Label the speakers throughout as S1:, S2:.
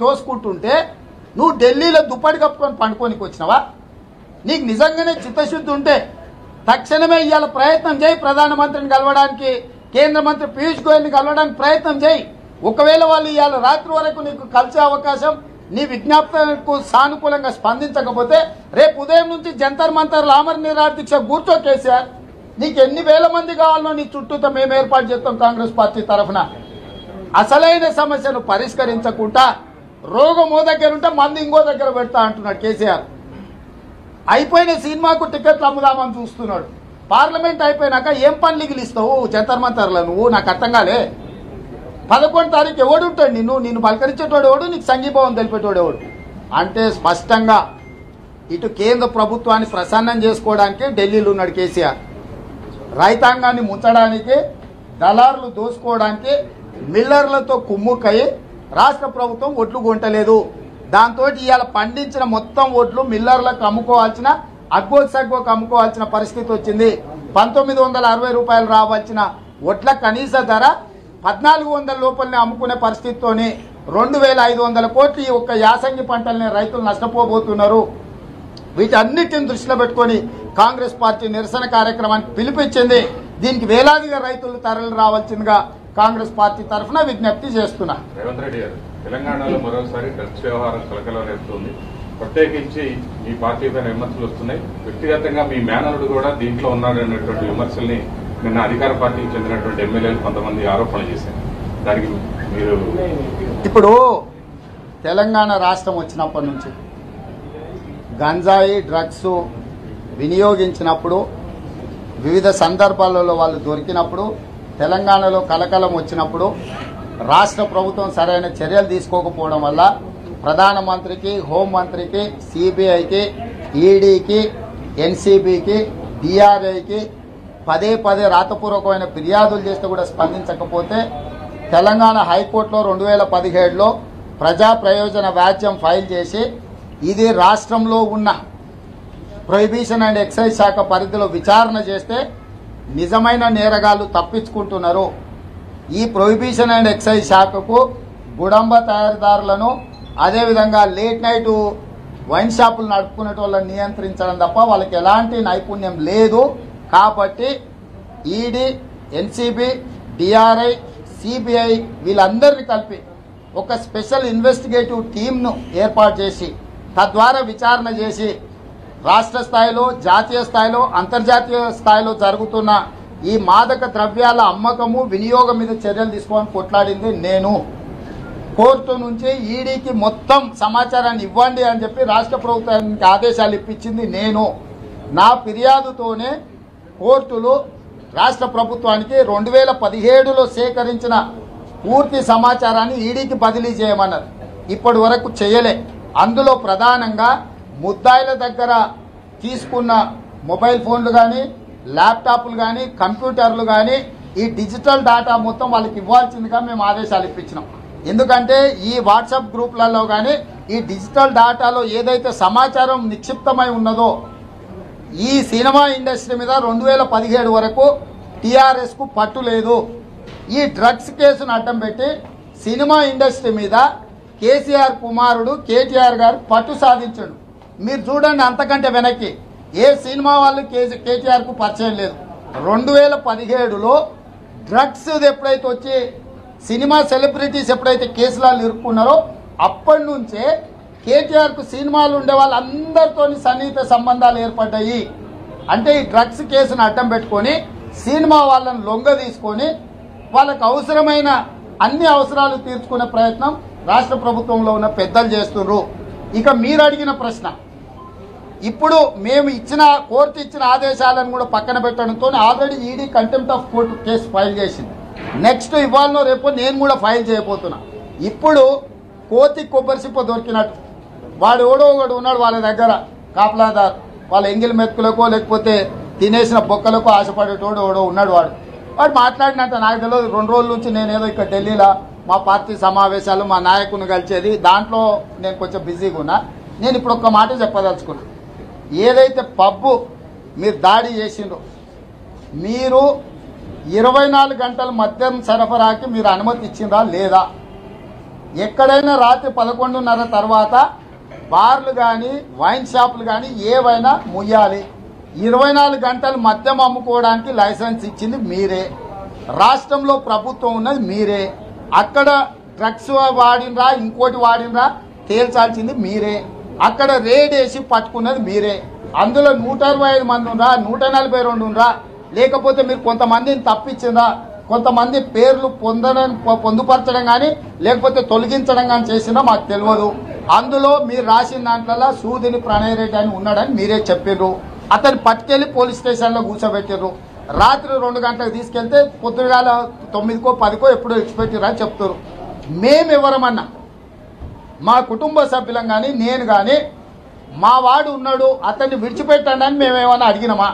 S1: తోసుకుంటుంటే నువ్వు ఢిల్లీలో దుప్పటి కప్పుకొని పండుకోనికి వచ్చినావా నీకు నిజంగానే చిత్తశుద్ధి ఉంటే తక్షణమే ఇవాళ ప్రయత్నం చేయి ప్రధానమంత్రిని కలవడానికి కేంద్ర మంత్రి పీయూష్ గోయల్ని కలవడానికి ప్రయత్నం చేయి ఒకవేళ వాళ్ళు ఇవాళ రాత్రి వరకు నీకు కలిసే అవకాశం నీ విజ్ఞాపనకు సానుకూలంగా స్పందించకపోతే రేపు ఉదయం నుంచి జంతర్ మంతర్ లామర్ నిరాహార దీక్ష కూర్చో కేసీఆర్ నీకు ఎన్ని వేల మంది కావాలో నీ చుట్టూతో మేము ఏర్పాటు చేస్తాం కాంగ్రెస్ పార్టీ తరఫున అసలైన సమస్యను పరిష్కరించకుండా రోగం ఓ దగ్గర ఉంటే మంది ఇంకో దగ్గర పెడతా అంటున్నాడు కేసీఆర్ అయిపోయిన సినిమాకు టికెట్లు అమ్ముదామని చూస్తున్నాడు పార్లమెంట్ అయిపోయినాక ఏం పనులు గిలిస్తావు జంతర్ మంతర్లో నువ్వు నాకు అర్థం కాలే పదకొండు తారీఖు ఎవడు ఉంటాడు నిన్ను నిన్ను పలకరించేటోడు ఎవడు నీకు సంఘీభావం తెలిపేటోడు ఎవడు అంటే స్పష్టంగా ఇటు కేంద్ర ప్రభుత్వాన్ని ప్రసన్నం చేసుకోవడానికి ఢిల్లీలో ఉన్నాడు కేసీఆర్ రైతాంగాన్ని ముంచడానికి దళారులు దోసుకోవడానికి మిల్లర్లతో కుమ్ముక్కై రాష్ట్ర ప్రభుత్వం ఒడ్లు కొంటలేదు దాంతో ఇవాళ పండించిన మొత్తం ఒడ్లు మిల్లర్లకు అమ్ముకోవాల్సిన అగ్గో సగ్గోకు అమ్ముకోవాల్సిన పరిస్థితి వచ్చింది పంతొమ్మిది వందల అరవై రూపాయలు రావాల్సిన ఒడ్ల కనీస ధర పద్నాలుగు వందల లోపలనే అమ్ముకునే పరిస్థితితోని రెండు వేల ఐదు వందల కోట్లు ఈ ఒక్క యాసంగి పంటల్ని రైతులు నష్టపోబోతున్నారు వీటన్నిటిని దృష్టిలో పెట్టుకొని కాంగ్రెస్ పార్టీ నిరసన కార్యక్రమానికి పిలిపించింది దీనికి వేలాదిగా రైతులు తరలి రావాల్సిందిగా కాంగ్రెస్ పార్టీ తరఫున విజ్ఞప్తి చేస్తున్నా
S2: రేవంత్ రెడ్డి గారు తెలంగాణలో మరోసారి డ్రగ్స్ వ్యవహారం కలకలం రేపుతుంది ప్రత్యేకించి మీ పార్టీ పైన విమర్శలు వస్తున్నాయి వ్యక్తిగతంగా మీ మేనరుడు కూడా దీంట్లో ఉన్నాడు అనేటువంటి విమర్శల్ని నిన్న అధికార పార్టీకి చెందినటువంటి ఎమ్మెల్యేలు కొంతమంది ఆరోపణలు చేశారు దానికి మీరు
S1: ఇప్పుడు తెలంగాణ రాష్ట్రం వచ్చినప్పటి నుంచి గంజాయి డ్రగ్స్ వినియోగించినప్పుడు వివిధ సందర్భాలలో వాళ్ళు దొరికినప్పుడు తెలంగాణలో కలకలం వచ్చినప్పుడు రాష్ట్ర ప్రభుత్వం సరైన చర్యలు తీసుకోకపోవడం వల్ల ప్రధానమంత్రికి హోంమంత్రికి సిబిఐకి ఈడీకి ఎన్సీబీకి డిఆర్ఐకి పదే పదే రాతపూర్వకమైన ఫిర్యాదులు చేస్తే కూడా స్పందించకపోతే తెలంగాణ హైకోర్టులో రెండు వేల పదిహేడులో ప్రజా ప్రయోజన వ్యాజ్యం ఫైల్ చేసి ఇది రాష్ట్రంలో ఉన్న ప్రొహిబిషన్ అండ్ ఎక్సైజ్ శాఖ పరిధిలో విచారణ చేస్తే నిజమైన నేరగాళ్లు తప్పించుకుంటున్నారు ఈ ప్రొహిబిషన్ అండ్ ఎక్సైజ్ శాఖకు గుడంబ తయారీదారులను అదేవిధంగా లేట్ నైట్ వైన్ షాపులు నడుపుకునే వాళ్ళని నియంత్రించడం తప్ప వాళ్ళకి ఎలాంటి నైపుణ్యం లేదు కాబట్టి ఈడీ ఎన్సీబీ డిఆర్ఐ సిబిఐ వీళ్ళందరినీ కలిపి ఒక స్పెషల్ ఇన్వెస్టిగేటివ్ టీంను ఏర్పాటు చేసి తద్వారా విచారణ చేసి రాష్ట్ర స్థాయిలో జాతీయ స్థాయిలో అంతర్జాతీయ స్థాయిలో జరుగుతున్న ఈ మాదక ద్రవ్యాల అమ్మకము వినియోగం మీద చర్యలు తీసుకోవాలని కొట్లాడింది నేను కోర్టు నుంచి ఈడీకి మొత్తం సమాచారాన్ని ఇవ్వండి అని చెప్పి రాష్ట్ర ప్రభుత్వానికి ఆదేశాలు ఇప్పించింది నేను నా ఫిర్యాదుతోనే కోర్టులు రాష్ట్ర ప్రభుత్వానికి రెండు వేల పదిహేడులో సేకరించిన పూర్తి సమాచారాన్ని ఈడీకి బదిలీ చేయమన్నారు ఇప్పటి వరకు చేయలే అందులో ప్రధానంగా ముద్దాయిల దగ్గర తీసుకున్న మొబైల్ ఫోన్లు కానీ ల్యాప్టాప్లు కానీ కంప్యూటర్లు కానీ ఈ డిజిటల్ డేటా మొత్తం వాళ్ళకి ఇవ్వాల్సిందిగా మేము ఆదేశాలు ఇప్పించినాం ఎందుకంటే ఈ వాట్సాప్ గ్రూప్లలో కానీ ఈ డిజిటల్ డేటాలో ఏదైతే సమాచారం నిక్షిప్తమై ఉన్నదో ఈ సినిమా ఇండస్ట్రీ మీద రెండు వేల పదిహేడు వరకు టీఆర్ఎస్ కు పట్టు లేదు ఈ డ్రగ్స్ కేసును అడ్డం పెట్టి సినిమా ఇండస్ట్రీ మీద కేసీఆర్ కుమారుడు కేటీఆర్ గారు పట్టు సాధించాడు మీరు చూడండి అంతకంటే వెనక్కి ఏ సినిమా వాళ్ళు కేసీ కేటీఆర్ కు పరిచయం లేదు రెండు వేల పదిహేడులో డ్రగ్స్ ఎప్పుడైతే వచ్చి సినిమా సెలబ్రిటీస్ ఎప్పుడైతే కేసులలో ఇరుక్కున్నారో అప్పటి నుంచే కేటీఆర్ కు సినిమాలు ఉండే వాళ్ళందరితో సన్నిహిత సంబంధాలు ఏర్పడ్డాయి అంటే ఈ డ్రగ్స్ కేసును అడ్డం పెట్టుకొని సినిమా వాళ్ళని లొంగ తీసుకొని వాళ్ళకు అవసరమైన అన్ని అవసరాలు తీర్చుకునే ప్రయత్నం రాష్ట్ర ప్రభుత్వంలో ఉన్న పెద్దలు చేస్తున్నారు ఇక మీరు అడిగిన ప్రశ్న ఇప్పుడు మేము ఇచ్చిన కోర్టు ఇచ్చిన ఆదేశాలను కూడా పక్కన పెట్టడంతో already ED contempt of court case file చేసింది నెక్స్ట్ ఇవాళనో రేపు నేను కూడా ఫైల్ చేయబోతున్నా ఇప్పుడు కోతి కొబ్బరి సిప్ప దొరికినట్టు వాడు ఎవడో ఒకడు ఉన్నాడు వాళ్ళ దగ్గర కాపలాదార్ వాళ్ళ ఎంగిల్ మెతుకులకో లేకపోతే తినేసిన బొక్కలకో ఆశపడేటోడు ఎవడో ఉన్నాడు వాడు వాడు మాట్లాడినంత నాకు తెలియదు రెండు రోజుల నుంచి నేను ఏదో ఇక్కడ ఢిల్లీలో మా పార్టీ సమావేశాలు మా నాయకుని కలిసేది దాంట్లో నేను కొంచెం బిజీగా ఉన్నా నేను ఇప్పుడు ఒక్క మాట చెప్పదలుచుకున్నా ఏదైతే పబ్బు మీరు దాడి చేసిండ్రో మీరు ఇరవై నాలుగు గంటల మద్యం సరఫరాకి మీరు అనుమతి ఇచ్చిందా లేదా ఎక్కడైనా రాత్రి పదకొండున్నర తర్వాత బార్లు కానీ వైన్ షాపులు కానీ ఏవైనా ముయ్యాలి ఇరవై నాలుగు గంటలు మద్యం అమ్ముకోవడానికి లైసెన్స్ ఇచ్చింది మీరే రాష్ట్రంలో ప్రభుత్వం ఉన్నది మీరే అక్కడ డ్రగ్స్ వాడినరా ఇంకోటి వాడినరా తేల్చాల్సింది మీరే అక్కడ రేడ్ వేసి పట్టుకున్నది మీరే అందులో నూట అరవై ఐదు మంది ఉండ్రా నూట నలభై రెండు ఉండ్రా లేకపోతే మీరు కొంతమందిని తప్పించిందా కొంతమంది పేర్లు పొందడం పొ- పొందుపరచడం కానీ లేకపోతే తొలగించడం కానీ చేసినా మాకు తెలియదు అందులో మీరు రాసిన దాంట్లో సూదిని ప్రణయ్ రెడ్డి అని ఉన్నాడని మీరే చెప్పిర్రు అతను పట్టుకెళ్లి పోలీస్ స్టేషన్లో కూర్చోబెట్టిర్రు రాత్రి రెండు గంటలకు తీసుకెళ్తే పొద్దుగాల తొమ్మిదికో పదికో ఎప్పుడో ఇచ్చిపెట్టిర్రు అని చెప్తారు మేము ఎవరమన్నా మా కుటుంబ సభ్యులం కానీ నేను కానీ మా వాడు ఉన్నాడు అతన్ని విడిచిపెట్టండి అని మేమేమన్నా అడిగినామా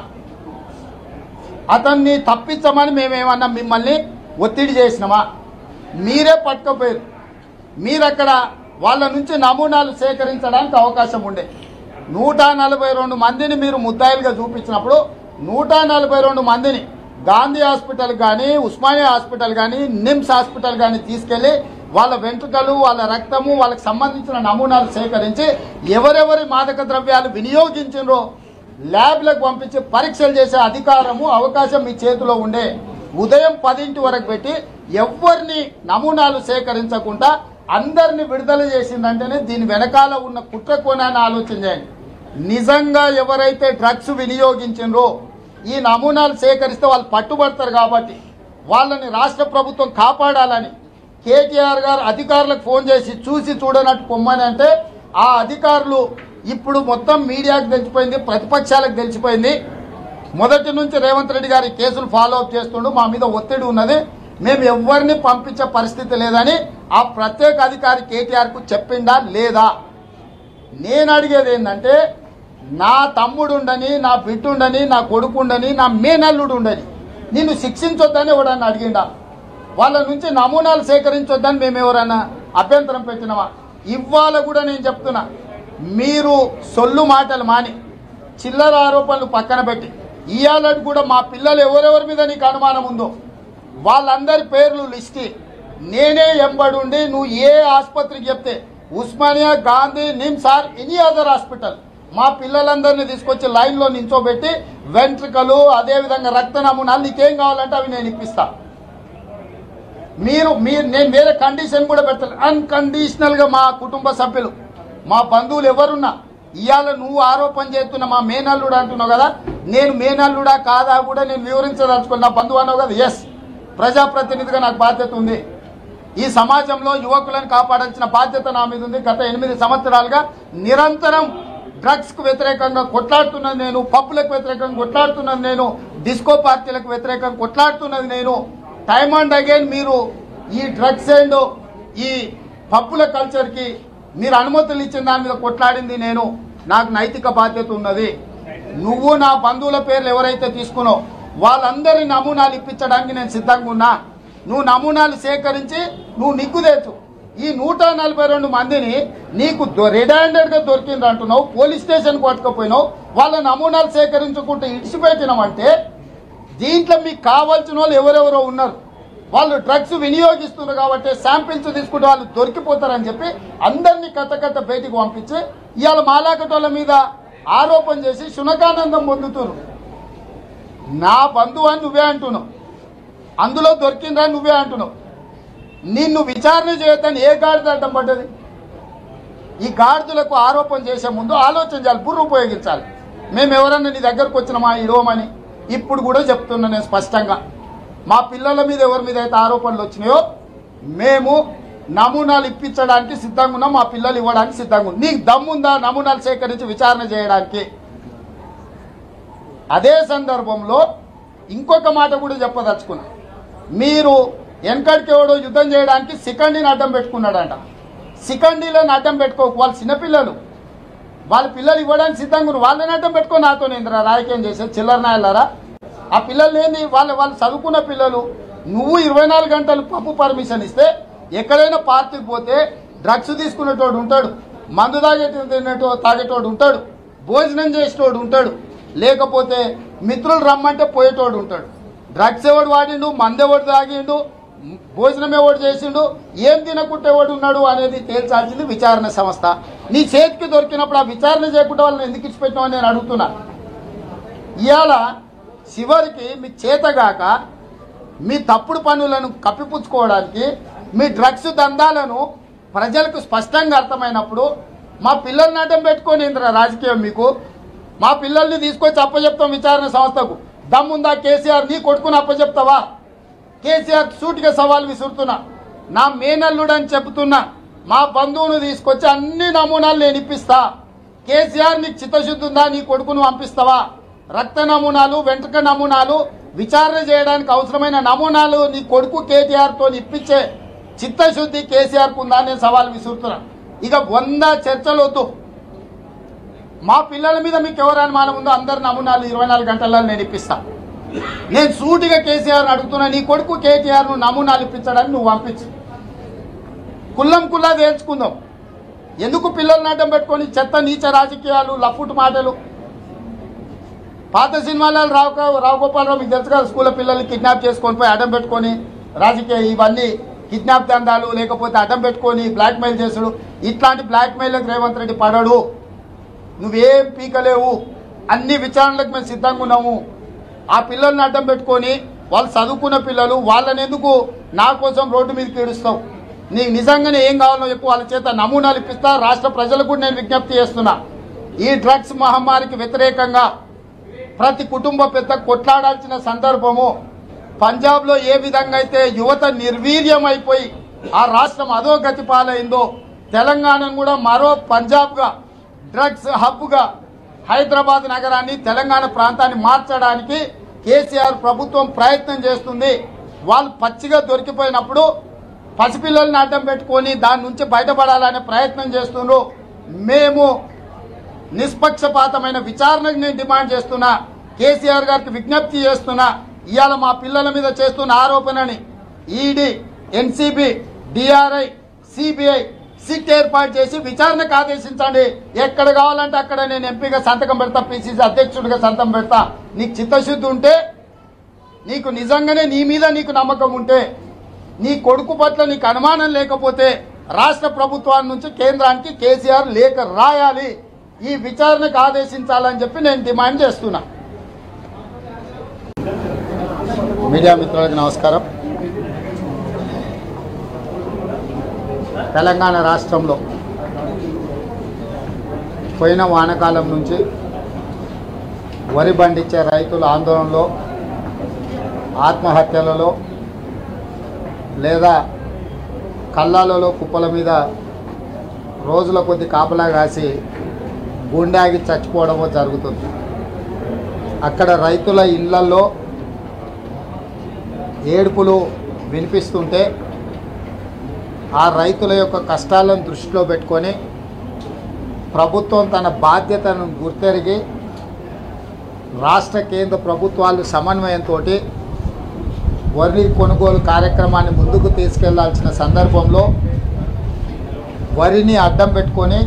S1: అతన్ని తప్పించమని మేమేమన్నా మిమ్మల్ని ఒత్తిడి చేసినామా మీరే పట్టుకపోయారు మీరు అక్కడ వాళ్ళ నుంచి నమూనాలు సేకరించడానికి అవకాశం ఉండే నూట నలభై రెండు మందిని మీరు ముద్దాయిలుగా చూపించినప్పుడు నూట నలభై రెండు మందిని గాంధీ హాస్పిటల్ కానీ ఉస్మానియా హాస్పిటల్ కానీ నిమ్స్ హాస్పిటల్ కానీ తీసుకెళ్లి వాళ్ళ వెంట్రుకలు వాళ్ళ రక్తము వాళ్ళకి సంబంధించిన నమూనాలు సేకరించి ఎవరెవరి మాదక ద్రవ్యాలు వినియోగించినరో ల్యాబ్లకు పంపించి పరీక్షలు చేసే అధికారము అవకాశం మీ చేతిలో ఉండే ఉదయం పదింటి వరకు పెట్టి ఎవరిని నమూనాలు సేకరించకుండా అందరిని విడుదల చేసిందంటేనే దీని వెనకాల ఉన్న కుట్ర కోణాన్ని ఆలోచన చేయండి నిజంగా ఎవరైతే డ్రగ్స్ వినియోగించిండ్రో ఈ నమూనాలు సేకరిస్తే వాళ్ళు పట్టుబడతారు కాబట్టి వాళ్ళని రాష్ట్ర ప్రభుత్వం కాపాడాలని కేటీఆర్ గారు అధికారులకు ఫోన్ చేసి చూసి చూడనట్టు పొమ్మని అంటే ఆ అధికారులు ఇప్పుడు మొత్తం మీడియాకు తెలిసిపోయింది ప్రతిపక్షాలకు తెలిసిపోయింది మొదటి నుంచి రేవంత్ రెడ్డి గారి కేసులు ఫాలో అప్ చేస్తుండు మా మీద ఒత్తిడి ఉన్నది మేము ఎవరిని పంపించే పరిస్థితి లేదని ఆ ప్రత్యేక అధికారి కేటీఆర్ కు చెప్పిండా లేదా నేను అడిగేది ఏంటంటే నా తమ్ముడుండని నా బిడ్డుండని నా కొడుకుండని నా మేనల్లుడు ఉండని నిన్ను శిక్షించొద్దని ఎవడన్నా అడిగిండా వాళ్ళ నుంచి నమూనాలు సేకరించొద్దని మేము ఎవరన్నా అభ్యంతరం పెట్టినామా ఇవాళ కూడా నేను చెప్తున్నా మీరు సొల్లు మాటలు మాని చిల్లర ఆరోపణలు పక్కన పెట్టి ఇవాళకి కూడా మా పిల్లలు ఎవరెవరి మీద నీకు అనుమానం ఉందో వాళ్ళందరి పేర్లు లిస్టి నేనే ఎంబడుండి నువ్వు ఏ ఆసుపత్రికి చెప్తే Osmania Gandhi NIMS or any other hospital మా పిల్లలందరినీ తీసుకొచ్చి లైన్లో నించోబెట్టి వెంట్రుకలు అదేవిధంగా రక్త నమూనాలు నీకేం కావాలంటే అవి నేను ఇప్పిస్తా మీరు మీరు నేను వేరే కండిషన్ కూడా పెడతాను అన్కండిషనల్ గా మా కుటుంబ సభ్యులు మా బంధువులు ఎవరున్నా ఇవాళ నువ్వు ఆరోపణ చేస్తున్న మా మేనల్లుడు అంటున్నావు కదా నేను మేనల్లుడా కాదా కూడా నేను వివరించదలుచుకున్నా నా బంధువు అన్నావు కదా ఎస్ ప్రజాప్రతినిధిగా నాకు బాధ్యత ఉంది ఈ సమాజంలో యువకులను కాపాడాల్సిన బాధ్యత నా మీద ఉంది గత ఎనిమిది సంవత్సరాలుగా నిరంతరం డ్రగ్స్ కు వ్యతిరేకంగా కొట్లాడుతున్నది నేను పప్పులకు వ్యతిరేకంగా కొట్లాడుతున్నది నేను డిస్కో పార్టీలకు వ్యతిరేకంగా కొట్లాడుతున్నది నేను టైమ్ అండ్ అగైన్ మీరు ఈ డ్రగ్స్ అండ్ ఈ పప్పుల కల్చర్ కి మీరు అనుమతులు ఇచ్చిన దాని మీద కొట్లాడింది నేను నాకు నైతిక బాధ్యత ఉన్నది నువ్వు నా బంధువుల పేర్లు ఎవరైతే తీసుకున్నావు వాళ్ళందరి నమూనాలు ఇప్పించడానికి నేను సిద్ధంగా ఉన్నా నువ్వు నమూనాలు సేకరించి నువ్వు నిగ్గు తెచ్చు ఈ నూట నలభై రెండు మందిని నీకు రెడ్ హ్యాండెడ్ గా దొరికింది అంటున్నావు పోలీస్ స్టేషన్ కొట్టుకపోయినావు వాళ్ళ నమూనాలు సేకరించుకుంటూ ఇడిచిపెట్టినామంటే దీంట్లో మీకు కావాల్సిన వాళ్ళు ఎవరెవరో ఉన్నారు వాళ్ళు డ్రగ్స్ వినియోగిస్తున్నారు కాబట్టి శాంపిల్స్ తీసుకుంటే వాళ్ళు దొరికిపోతారని చెప్పి అందరినీ కట్ట కట్ట బయటికి పంపించి ఇవాళ మాలాకటోళ్ళ మీద ఆరోపణ చేసి శునకానందం పొందుతున్నారు నా బంధువు అని నువ్వే అంటున్నావు అందులో దొరికిందా నువ్వే అంటున్నావు నిన్ను విచారణ చేయొద్దని ఏ గాడిద అడ్డం పడ్డది ఈ గాడిదలకు ఆరోపణ చేసే ముందు ఆలోచన చేయాలి బుర్ర ఉపయోగించాలి మేము ఎవరన్నా నీ దగ్గరకు వచ్చినామా ఇడవమని ఇప్పుడు కూడా చెప్తున్నా నేను స్పష్టంగా మా పిల్లల మీద ఎవరి మీద అయితే ఆరోపణలు వచ్చినాయో మేము నమూనాలు ఇప్పించడానికి సిద్ధంగా ఉన్నాం మా పిల్లలు ఇవ్వడానికి సిద్ధంగా ఉన్నాం నీకు దమ్ముందా నమూనాలు సేకరించి విచారణ చేయడానికి అదే సందర్భంలో ఇంకొక మాట కూడా చెప్పదలుచుకున్నా మీరు వెనకడికి ఎవడో యుద్ధం చేయడానికి సికండీని అడ్డం పెట్టుకున్నాడంట సికండీలను అడ్డం పెట్టుకోకు వాళ్ళు చిన్నపిల్లలు వాళ్ళ పిల్లలు ఇవ్వడానికి సిద్ధంగా ఉన్నారు వాళ్ళని అడ్డం పెట్టుకొని నాతో ఇంద్రా రాజకీయం చేసే చిల్లర నాయలారా ఆ పిల్లలు ఏంది వాళ్ళు వాళ్ళు చదువుకున్న పిల్లలు నువ్వు ఇరవై నాలుగు గంటలు పప్పు పర్మిషన్ ఇస్తే ఎక్కడైనా పార్టీకి పోతే డ్రగ్స్ తీసుకునేటోడు ఉంటాడు మందు తాగేటి తినేటో తాగేటోడు ఉంటాడు భోజనం చేసేటోడు ఉంటాడు లేకపోతే మిత్రులు రమ్మంటే పోయేటోడు ఉంటాడు డ్రగ్స్ ఎవడు వాడిండు మందెవడు తాగిండు భోజనం ఎవడు చేసిండు ఏం తినకుంటే ఎవడు ఉన్నాడు అనేది తేల్చాల్సింది విచారణ సంస్థ నీ చేతికి దొరికినప్పుడు ఆ విచారణ చేయకుండా వాళ్ళని ఎందుకు ఇచ్చిపెట్టినావు నేను అడుగుతున్నా ఇవాళ చివరికి మీ చేతగాక మీ తప్పుడు పనులను కప్పిపుచ్చుకోవడానికి మీ డ్రగ్స్ దందాలను ప్రజలకు స్పష్టంగా అర్థమైనప్పుడు మా పిల్లల్ని అడ్డం పెట్టుకొని ఇంద్ర రాజకీయం మీకు మా పిల్లల్ని తీసుకొచ్చి అప్పచెప్తాం విచారణ సంస్థకు దమ్ముందా కేసీఆర్ నీ కొడుకుని అప్పచెప్తావా కేసీఆర్ సూటిగా సవాల్ విసురుతున్నా నా మేనల్లుడు అని చెబుతున్నా మా బంధువును తీసుకొచ్చి అన్ని నమూనాలు నేను ఇప్పిస్తా కేసీఆర్ నీకు చిత్తశుద్ధి ఉందా నీ కొడుకును పంపిస్తావా రక్త నమూనాలు వెంట్రుక నమూనాలు విచారణ చేయడానికి అవసరమైన నమూనాలు నీ కొడుకు కేటీఆర్ తో ఇప్పించే చిత్తశుద్ధి కేసీఆర్ కు ఉందా అని నేను సవాల్ విసురుతున్నా ఇక వంద చర్చలు వద్దు మా పిల్లల మీద మీకు ఎవరు అనుమానం ఉందో అందరు నమూనాలు ఇరవై నాలుగు గంటల్లో నేను ఇప్పిస్తా నేను సూటిగా కేసీఆర్ అడుగుతున్నా నీ కొడుకు కేటీఆర్ ను నమూనాలు ఇప్పించడానికి నువ్వు పంపించు కుల్లం కుల్లా తేల్చుకుందాం ఎందుకు పిల్లల్ని అడ్డం పెట్టుకొని చెత్త నీచ రాజకీయాలు లఫుట్ మాటలు పాత సినిమాలలో రావు రావు గోపాలరావు మీకు తెలుసు కదా స్కూల్లో పిల్లల్ని కిడ్నాప్ చేసుకొని పోయి అడ్డం పెట్టుకొని రాజకీయ ఇవన్నీ కిడ్నాప్ దందాలు లేకపోతే అడ్డం పెట్టుకొని బ్లాక్మెయిల్ చేసుడు ఇట్లాంటి బ్లాక్మెయిల్కి రేవంత్ రెడ్డి పడడు నువ్వేం పీకలేవు అన్ని విచారణలకు మేము సిద్ధంగా ఉన్నాము ఆ పిల్లల్ని అడ్డం పెట్టుకొని వాళ్ళు చదువుకున్న పిల్లలు వాళ్ళని ఎందుకు నా కోసం రోడ్డు మీదకి ఏడుస్తావు నీకు నిజంగానే ఏం కావాలో ఎక్కువ వాళ్ళ చేత నమూనాలు ఇప్పిస్తా రాష్ట్ర ప్రజలకు కూడా నేను విజ్ఞప్తి చేస్తున్నా ఈ డ్రగ్స్ మహమ్మారికి వ్యతిరేకంగా ప్రతి కుటుంబ పెద్ద కొట్లాడాల్సిన సందర్భము పంజాబ్లో ఏ విధంగా అయితే యువత నిర్వీర్యం అయిపోయి ఆ రాష్ట్రం అధోగతి పాలైందో తెలంగాణను కూడా మరో పంజాబ్గా డ్రగ్స్ హబ్గా హైదరాబాద్ నగరాన్ని తెలంగాణ ప్రాంతాన్ని మార్చడానికి కేసీఆర్ ప్రభుత్వం ప్రయత్నం చేస్తుంది వాళ్ళు పచ్చిగా దొరికిపోయినప్పుడు పసిపిల్లల్ని అడ్డం పెట్టుకొని దాని నుంచి బయటపడాలనే ప్రయత్నం చేస్తున్నారు మేము నిష్పక్షపాతమైన విచారణకు నేను డిమాండ్ చేస్తున్నా కేసీఆర్ గారికి విజ్ఞప్తి చేస్తున్నా ఇవాళ మా పిల్లల మీద చేస్తున్న ఆరోపణని ED NCB DRI CBI SIT ఏర్పాటు చేసి విచారణకు ఆదేశించండి ఎక్కడ కావాలంటే అక్కడ నేను ఎంపీగా సంతకం పెడతా పిసిసి అధ్యక్షుడిగా సంతకం పెడతా నీకు చిత్తశుద్ధి ఉంటే నీకు నిజంగానే నీ మీద నీకు నమ్మకం ఉంటే నీ కొడుకు పట్ల నీకు అనుమానం లేకపోతే రాష్ట్ర ప్రభుత్వాన్ని నుంచి కేంద్రానికి కేసీఆర్ లేఖ రాయాలి ఈ విచారణకు ఆదేశించాలని చెప్పి నేను డిమాండ్ చేస్తున్నా మీడియా మిత్రులకు నమస్కారం తెలంగాణ రాష్ట్రంలో పోయిన వానకాలం నుంచి వరి పండించే రైతుల ఆందోళనలో ఆత్మహత్యలలో లేదా కళ్ళాలలో కుప్పల మీద రోజుల కొద్ది కాపలా కాసి గుండాగి చచ్చిపోవడమో జరుగుతుంది అక్కడ రైతుల ఇళ్లల్లో ఏడుపులు వినిపిస్తుంటే ఆ రైతుల యొక్క కష్టాలను దృష్టిలో పెట్టుకొని ప్రభుత్వం తన బాధ్యతను గుర్తెరిగి రాష్ట్ర కేంద్ర ప్రభుత్వాలు సమన్వయంతో వరి కొనుగోలు కార్యక్రమాన్ని ముందుకు తీసుకెళ్లాల్సిన సందర్భంలో వరిని అడ్డం పెట్టుకొని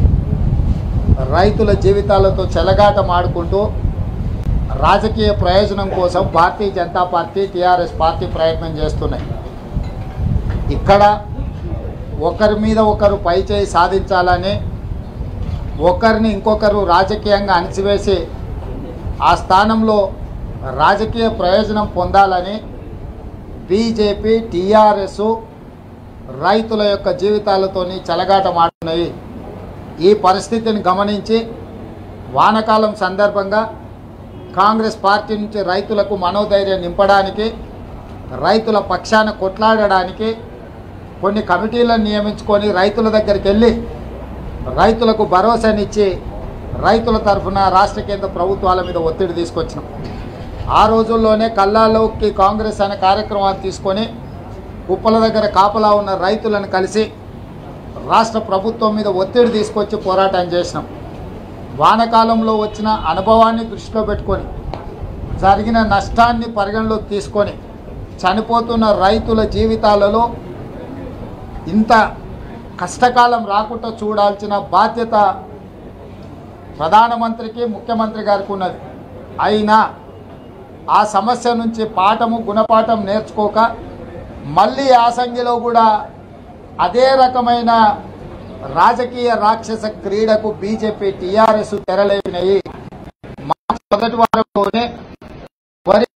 S1: రైతుల జీవితాలతో చెలగాటం ఆడుకుంటూ రాజకీయ ప్రయోజనం కోసం భారతీయ జనతా పార్టీ టీఆర్ఎస్ పార్టీ ప్రయత్నం చేస్తున్నాయి ఇక్కడ ఒకరి మీద ఒకరు పైచేయి సాధించాలని ఒకరిని ఇంకొకరు రాజకీయంగా అణిచివేసి ఆ స్థానంలో రాజకీయ ప్రయోజనం పొందాలని బీజేపీ టీఆర్ఎస్ రైతుల యొక్క జీవితాలతోని చెలగాటమాడుతున్నాయి ఈ పరిస్థితిని గమనించి వానకాలం సందర్భంగా కాంగ్రెస్ పార్టీ నుంచి రైతులకు మనోధైర్యం నింపడానికి రైతుల పక్షాన కొట్లాడడానికి కొన్ని కమిటీలను నియమించుకొని రైతుల దగ్గరికి వెళ్ళి రైతులకు భరోసానిచ్చి రైతుల తరఫున రాష్ట్ర కేంద్ర ప్రభుత్వాల మీద ఒత్తిడి తీసుకొచ్చినాం ఆ రోజుల్లోనే కల్లాలోకి కాంగ్రెస్ అనే కార్యక్రమాన్ని తీసుకొని కుప్పల దగ్గర కాపలా ఉన్న రైతులను కలిసి రాష్ట్ర ప్రభుత్వం మీద ఒత్తిడి తీసుకొచ్చి పోరాటం చేసినాం వానకాలంలో వచ్చిన అనుభవాన్ని దృష్టిలో పెట్టుకొని జరిగిన నష్టాన్ని పరిగణలోకి తీసుకొని చనిపోతున్న రైతుల జీవితాలలో ఇంత కష్టకాలం రాకుండా చూడాల్సిన బాధ్యత ప్రధానమంత్రికి ముఖ్యమంత్రి గారికి ఉన్నది అయినా ఆ సమస్య నుంచి పాఠము గుణపాఠం నేర్చుకోక మళ్ళీ యాసంగిలో కూడా అదే రకమైన రాజకీయ రాక్షస క్రీడకు బీజేపీ టీఆర్ఎస్ తెరలేపినాయి మార్చి మొదటి వారంలోనే వరి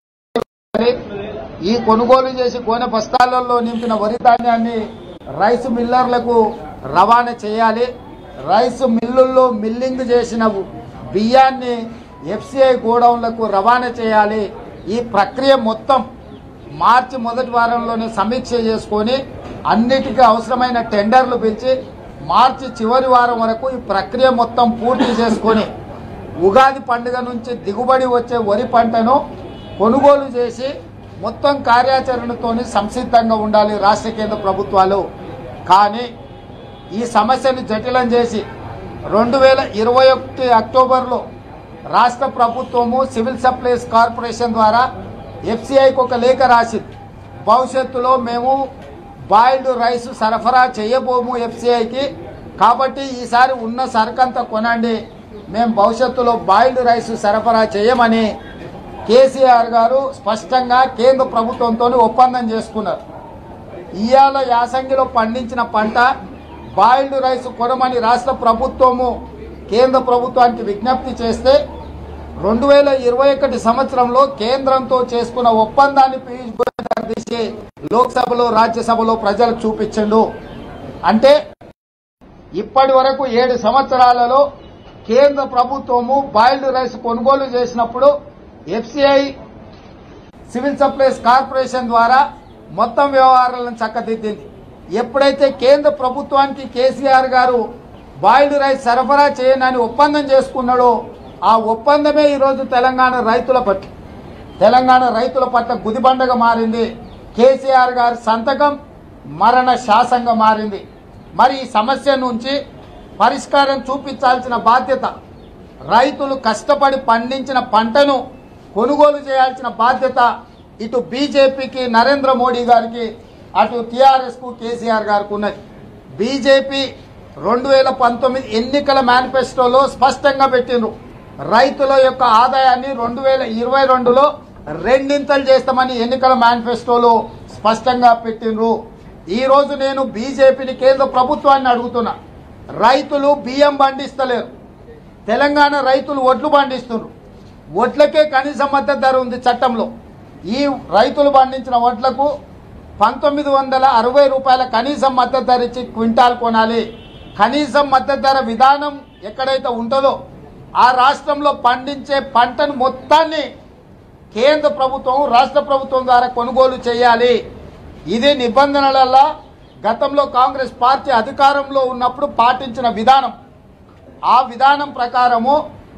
S1: ఈ కొనుగోలు చేసి గోనె బస్తాలలో నింపిన వరి ధాన్యాన్ని రైస్ మిల్లర్లకు రవాణా చేయాలి రైస్ మిల్లుల్లో మిల్లింగ్ చేసిన బియ్యాన్ని ఎఫ్సిఐ గోడౌన్లకు రవాణా చేయాలి ఈ ప్రక్రియ మొత్తం మార్చి మొదటి వారంలోనే సమీక్ష చేసుకొని అన్నిటికీ అవసరమైన టెండర్లు పిలిచి మార్చి చివరి వారం వరకు ఈ ప్రక్రియ మొత్తం పూర్తి చేసుకొని ఉగాది పండుగ నుంచి దిగుబడి వచ్చే వరి పంటను కొనుగోలు చేసి మొత్తం కార్యాచరణతోని సంసిద్ధంగా ఉండాలి రాష్ట్ర కేంద్ర ప్రభుత్వాలు కానీ ఈ సమస్యను జటిలం చేసి రెండు వేల ఇరవై ఒకటి అక్టోబర్లో రాష్ట్ర ప్రభుత్వము సివిల్ సప్లైస్ కార్పొరేషన్ ద్వారా ఎఫ్సిఐకి ఒక లేఖ రాసింది భవిష్యత్తులో మేము బాయిల్డ్ రైస్ సరఫరా చేయబోము ఎఫ్సిఐకి కాబట్టి ఈసారి ఉన్న సరుకంతా కొనండి మేము భవిష్యత్తులో బాయిల్డ్ రైస్ సరఫరా చేయమని కేసీఆర్ గారు స్పష్టంగా కేంద్ర ప్రభుత్వంతో ఒప్పందం చేసుకున్నారు ఇవాళ యాసంగిలో పండించిన పంట బాయిల్డ్ రైస్ కొనమని రాష్ట్ర ప్రభుత్వము కేంద్ర ప్రభుత్వానికి విజ్ఞప్తి చేస్తే రెండు వేల ఇరవై ఒకటి సంవత్సరంలో కేంద్రంతో చేసుకున్న ఒప్పందాన్ని పీయూష్ గోయల్ గారు తీసి లోక్సభలో రాజ్యసభలో ప్రజలకు చూపించిండు అంటే ఇప్పటి వరకు ఏడు సంవత్సరాలలో కేంద్ర ప్రభుత్వము బాయిల్డ్ రైస్ కొనుగోలు చేసినప్పుడు ఎఫ్సిఐ సివిల్ సప్లైస్ కార్పొరేషన్ ద్వారా మొత్తం వ్యవహారాలను చక్కదిద్దింది ఎప్పుడైతే కేంద్ర ప్రభుత్వానికి కేసీఆర్ గారు బాయిల్డ్ రైస్ సరఫరా చేయనని ఒప్పందం చేసుకున్నాడో ఆ ఒప్పందమే ఈరోజు తెలంగాణ రైతుల పట్ల తెలంగాణ రైతుల పట్ల గుదిబండగా మారింది కేసీఆర్ గారి సంతకం మరణ శాసంగా మారింది మరి ఈ సమస్య నుంచి పరిష్కారం చూపించాల్సిన బాధ్యత రైతులు కష్టపడి పండించిన పంటను కొనుగోలు చేయాల్సిన బాధ్యత ఇటు బీజేపీకి నరేంద్ర మోడీ గారికి అటు టీఆర్ఎస్ కు కేసీఆర్ గారికి ఉన్నది బీజేపీ రెండు వేల పంతొమ్మిది ఎన్నికల మేనిఫెస్టోలో స్పష్టంగా పెట్టిండ్రు రైతుల యొక్క ఆదాయాన్ని రెండు వేల ఇరవై రెండులో రెండింతలు చేస్తామని ఎన్నికల మేనిఫెస్టోలో స్పష్టంగా పెట్టిండ్రు ఈ రోజు నేను బీజేపీని కేంద్ర ప్రభుత్వాన్ని అడుగుతున్నా రైతులు బియ్యం పండిస్తలేరు తెలంగాణ రైతులు ఒడ్లు పండిస్తున్నారు వడ్లకే కనీస మద్దతు ధర ఉంది చట్టంలో ఈ రైతులు పండించిన వడ్లకు పంతొమ్మిది వందల అరవై రూపాయల కనీస మద్దతు ధర ఇచ్చి క్వింటాల్ కొనాలి కనీసం మద్దతు ధర విధానం ఎక్కడైతే ఉంటుందో ఆ రాష్ట్రంలో పండించే పంటను మొత్తాన్ని కేంద్ర ప్రభుత్వం రాష్ట్ర ప్రభుత్వం ద్వారా కొనుగోలు చేయాలి ఇది నిబంధనలలో గతంలో కాంగ్రెస్ పార్టీ అధికారంలో ఉన్నప్పుడు పాటించిన విధానం ఆ విధానం ప్రకారము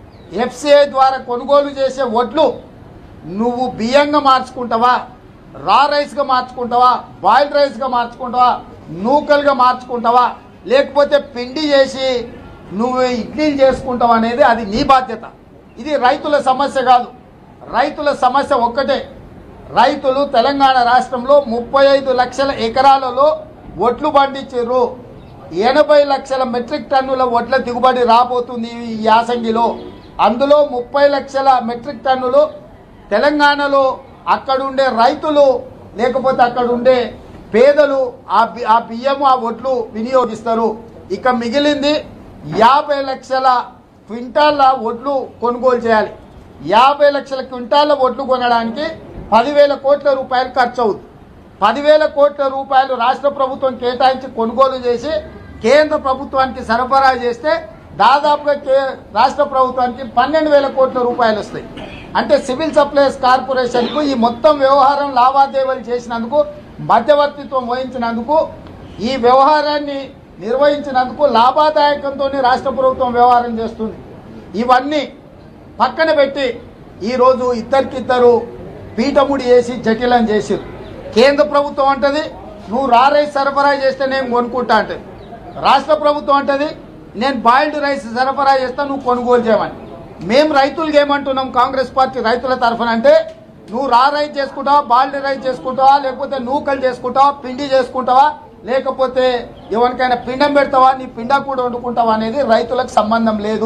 S1: ఎఫ్సిఐ ద్వారా కొనుగోలు చేసే వడ్లు నువ్వు బియ్యంగా మార్చుకుంటావా రా రైస్గా మార్చుకుంటావా బాయిల్డ్ రైస్గా మార్చుకుంటావా నూకలుగా మార్చుకుంటావా లేకపోతే పిండి చేసి నువ్వు ఇడ్లీలు చేసుకుంటావా అనేది అది నీ బాధ్యత ఇది రైతుల సమస్య కాదు రైతుల సమస్య ఒక్కటే రైతులు తెలంగాణ రాష్ట్రంలో ముప్పై ఐదు లక్షల ఎకరాలలో ఒట్లు పండించారు ఎనభై లక్షల మెట్రిక్ టన్నుల వడ్ల దిగుబడి రాబోతుంది ఈ యాసంగిలో అందులో ముప్పై లక్షల మెట్రిక్ టన్నులు తెలంగాణలో అక్కడుండే రైతులు లేకపోతే అక్కడ ఉండే పేదలు ఆ బి- ఆ బియ్యము ఆ వడ్లు వినియోగిస్తారు ఇక మిగిలింది యాభై లక్షల క్వింటాళ్ళ వడ్లు కొనుగోలు చేయాలి యాభై లక్షల క్వింటాళ్ళ వడ్లు కొనడానికి పదివేల కోట్ల రూపాయలు ఖర్చు అవుతుంది పదివేల కోట్ల రూపాయలు రాష్ట్ర ప్రభుత్వం కేటాయించి కొనుగోలు చేసి కేంద్ర ప్రభుత్వానికి సరఫరా చేస్తే దాదాపుగా కే రాష్ట్ర ప్రభుత్వానికి పన్నెండు వేల కోట్ల రూపాయలు వస్తాయి అంటే సివిల్ సప్లైస్ కార్పొరేషన్కు ఈ మొత్తం వ్యవహారం లావాదేవీలు చేసినందుకు మధ్యవర్తిత్వం వహించినందుకు ఈ వ్యవహారాన్ని నిర్వహించినందుకు లాభదాయకంతో రాష్ట్ర ప్రభుత్వం వ్యవహారం చేస్తుంది ఇవన్నీ పక్కన పెట్టి ఈరోజు ఇద్దరికిద్దరు పీఠముడి వేసి జటిలం చేసిరు కేంద్ర ప్రభుత్వం అంటది నువ్వు రా రైస్ సరఫరా చేస్తే నేను కొనుక్కుంటా అంటది రాష్ట్ర ప్రభుత్వం అంటది నేను బాయిల్డ్ రైస్ సరఫరా చేస్తా నువ్వు కొనుగోలు చేయమని మేము రైతులకు ఏమంటున్నాం కాంగ్రెస్ పార్టీ రైతుల తరఫున అంటే నువ్వు రా రైస్ చేసుకుంటావా బాయిల్డ్ రైస్ చేసుకుంటావా లేకపోతే నూకలు చేసుకుంటావా పిండి చేసుకుంటావా లేకపోతే ఎవరికైనా పిండం పెడతావా నీ పిండ కూడా వండుకుంటావా అనేది రైతులకు సంబంధం లేదు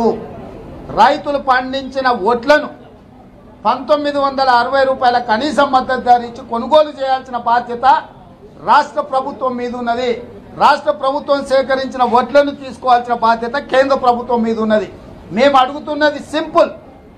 S1: రైతులు పండించిన వడ్లను పంతొమ్మిది వందల అరవై రూపాయల కనీస మద్దతు ధర ఇచ్చి కొనుగోలు చేయాల్సిన బాధ్యత రాష్ట్ర ప్రభుత్వం మీద ఉన్నది రాష్ట్ర ప్రభుత్వం సేకరించిన వడ్లను తీసుకోవాల్సిన బాధ్యత కేంద్ర ప్రభుత్వం మీద ఉన్నది మేము అడుగుతున్నది సింపుల్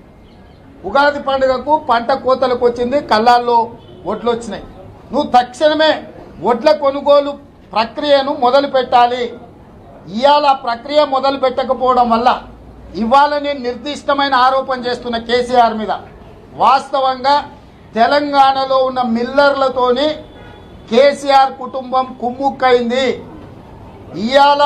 S1: ఉగాది పండుగకు పంట కోతలకు వచ్చింది కళ్ళాల్లో వడ్లు వచ్చినాయి నువ్వు తక్షణమే వడ్ల కొనుగోలు ప్రక్రియను మొదలు పెట్టాలి ఇవాళ ఆ ప్రక్రియ మొదలు పెట్టకపోవడం వల్ల ఇవాళ నేను నిర్దిష్టమైన ఆరోపణ చేస్తున్న కేసీఆర్ మీద వాస్తవంగా తెలంగాణలో ఉన్న మిల్లర్లతోని కేసీఆర్ కుటుంబం కుమ్ముక్కైంది ఇవాళ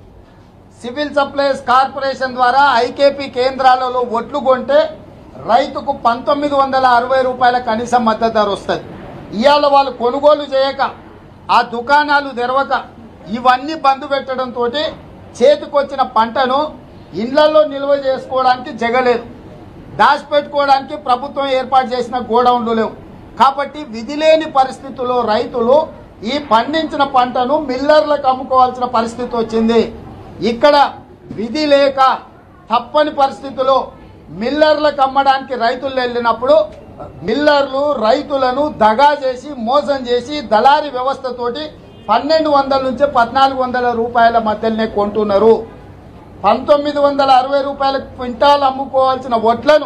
S1: సివిల్ సప్లైస్ కార్పొరేషన్ ద్వారా ఐకేపీ కేంద్రాలలో ఒట్లు కొంటే రైతుకు పంతొమ్మిది వందల అరవై రూపాయల కనీస మద్దతు ధర వస్తుంది ఇవాళ వాళ్ళు కొనుగోలు చేయక ఆ దుకాణాలు తెరవక ఇవన్నీ బంద్ పెట్టడంతో చేతికొచ్చిన పంటను ఇళ్లలో నిల్వ చేసుకోవడానికి జగలేదు దాచిపెట్టుకోవడానికి ప్రభుత్వం ఏర్పాటు చేసిన గోడౌన్లు లేవు కాబట్టి విధి లేని పరిస్థితుల్లో రైతులు ఈ పండించిన పంటను మిల్లర్లకు అమ్ముకోవాల్సిన పరిస్థితి వచ్చింది ఇక్కడ విధి లేక తప్పని పరిస్థితుల్లో మిల్లర్లకు అమ్మడానికి రైతులు వెళ్ళినప్పుడు మిల్లర్లు రైతులను దగా చేసి మోసం చేసి దళారీ వ్యవస్థతోటి పన్నెండు వందల నుంచి పద్నాలుగు వందల రూపాయల మధ్యలోనే కొంటున్నారు పంతొమ్మిది వందల అరవై రూపాయల క్వింటాల్ అమ్ముకోవాల్సిన వడ్లను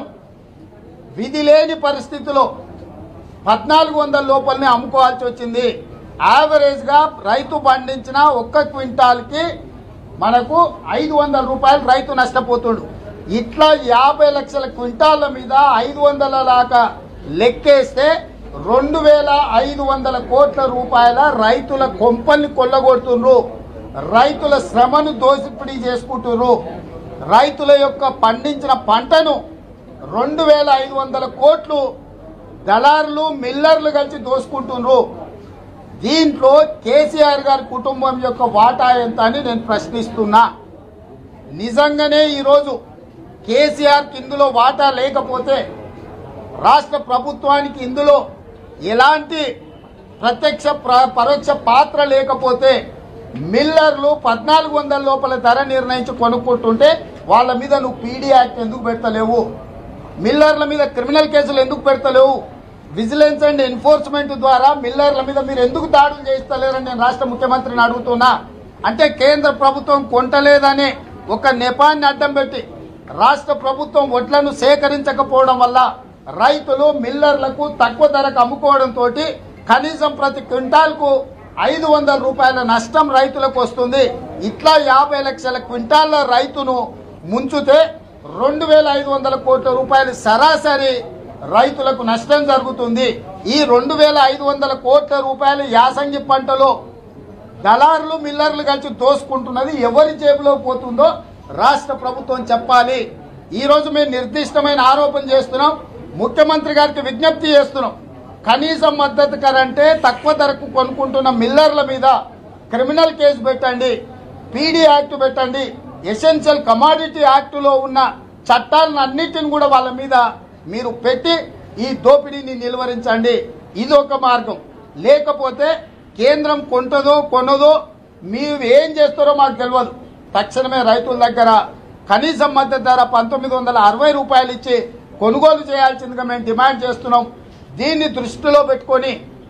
S1: విధి లేని పరిస్థితిలో పద్నాలుగు వందల లోపలనే అమ్ముకోవాల్సి వచ్చింది యావరేజ్ గా రైతు పండించిన ఒక్క క్వింటాల్కి మనకు ఐదు వందల రూపాయలు రైతు నష్టపోతుడు ఇట్లా యాభై లక్షల క్వింటాళ్ళ మీద ఐదు వందల దాకా లెక్కేస్తే రెండు వేల ఐదు వందల కోట్ల రూపాయల రైతుల కొంపల్ని కొల్లగొడుతుండ్రు రైతుల శ్రమను దోసిపిడి చేసుకుంటున్నారు రైతుల యొక్క పండించిన పంటను రెండు వేల ఐదు వందల కోట్లు దళారులు మిల్లర్లు కలిసి దోసుకుంటున్నారు దీంట్లో కేసీఆర్ గారి కుటుంబం యొక్క వాటా ఎంత అని నేను ప్రశ్నిస్తున్నా నిజంగానే ఈరోజు కేసీఆర్ ఇందులో వాటా లేకపోతే రాష్ట్ర ప్రభుత్వానికి ఇందులో ఎలాంటి ప్రత్యక్ష ప్ర- పరోక్ష పాత్ర లేకపోతే మిల్లర్లు పద్నాలుగు వందల లోపల ధర నిర్ణయించి కొనుక్కుంటుంటే వాళ్ళ మీద నువ్వు పీడీ యాక్ట్ ఎందుకు పెడతలేవు మిల్లర్ల మీద క్రిమినల్ కేసులు ఎందుకు పెడతలేవు విజిలెన్స్ అండ్ ఎన్ఫోర్స్మెంట్ ద్వారా మిల్లర్ల మీద మీరు ఎందుకు దాడులు చేస్తలేరని నేను రాష్ట్ర ముఖ్యమంత్రిని అడుగుతున్నా అంటే కేంద్ర ప్రభుత్వం కొంటలేదనే ఒక నెపాన్ని అడ్డం పెట్టి రాష్ట్ర ప్రభుత్వం వడ్లను సేకరించకపోవడం వల్ల రైతులు మిల్లర్లకు తక్కువ ధరకు అమ్ముకోవడంతో కనీసం ప్రతి క్వింటాల్కు ఐదు వందల రూపాయల నష్టం రైతులకు వస్తుంది ఇట్లా యాభై లక్షల క్వింటాళ్ల రైతును ముంచుతే రెండు వేల ఐదు వందల కోట్ల రూపాయలు సరాసరి రైతులకు నష్టం జరుగుతుంది ఈ రెండు వేల ఐదు వందల కోట్ల రూపాయలు యాసంగి పంటలో దళారులు మిల్లర్లు కలిసి దోసుకుంటున్నది ఎవరి జేబులో పోతుందో రాష్ట్ర ప్రభుత్వం చెప్పాలి ఈ రోజు మేము నిర్దిష్టమైన ఆరోపణ చేస్తున్నాం ముఖ్యమంత్రి గారికి విజ్ఞప్తి చేస్తున్నాం కనీస మద్దతు ధర అంటే తక్కువ ధరకు కొనుక్కుంటున్న మిల్లర్ల మీద క్రిమినల్ కేసు పెట్టండి పీడీ యాక్ట్ పెట్టండి ఎసెన్షియల్ కమాడిటీ యాక్టులో ఉన్న చట్టాలను అన్నిటిని కూడా వాళ్ళ మీద మీరు పెట్టి ఈ దోపిడీని నిలువరించండి ఇది ఒక మార్గం లేకపోతే కేంద్రం కొంటదో కొనదో మీరు ఏం చేస్తారో మాకు తెలియదు తక్షణమే రైతుల దగ్గర కనీస మద్దతు ధర పంతొమ్మిది వందల అరవై రూపాయలు ఇచ్చి కొనుగోలు చేయాల్సిందిగా మేము డిమాండ్ చేస్తున్నాం దీన్ని దృష్టిలో పెట్టుకొని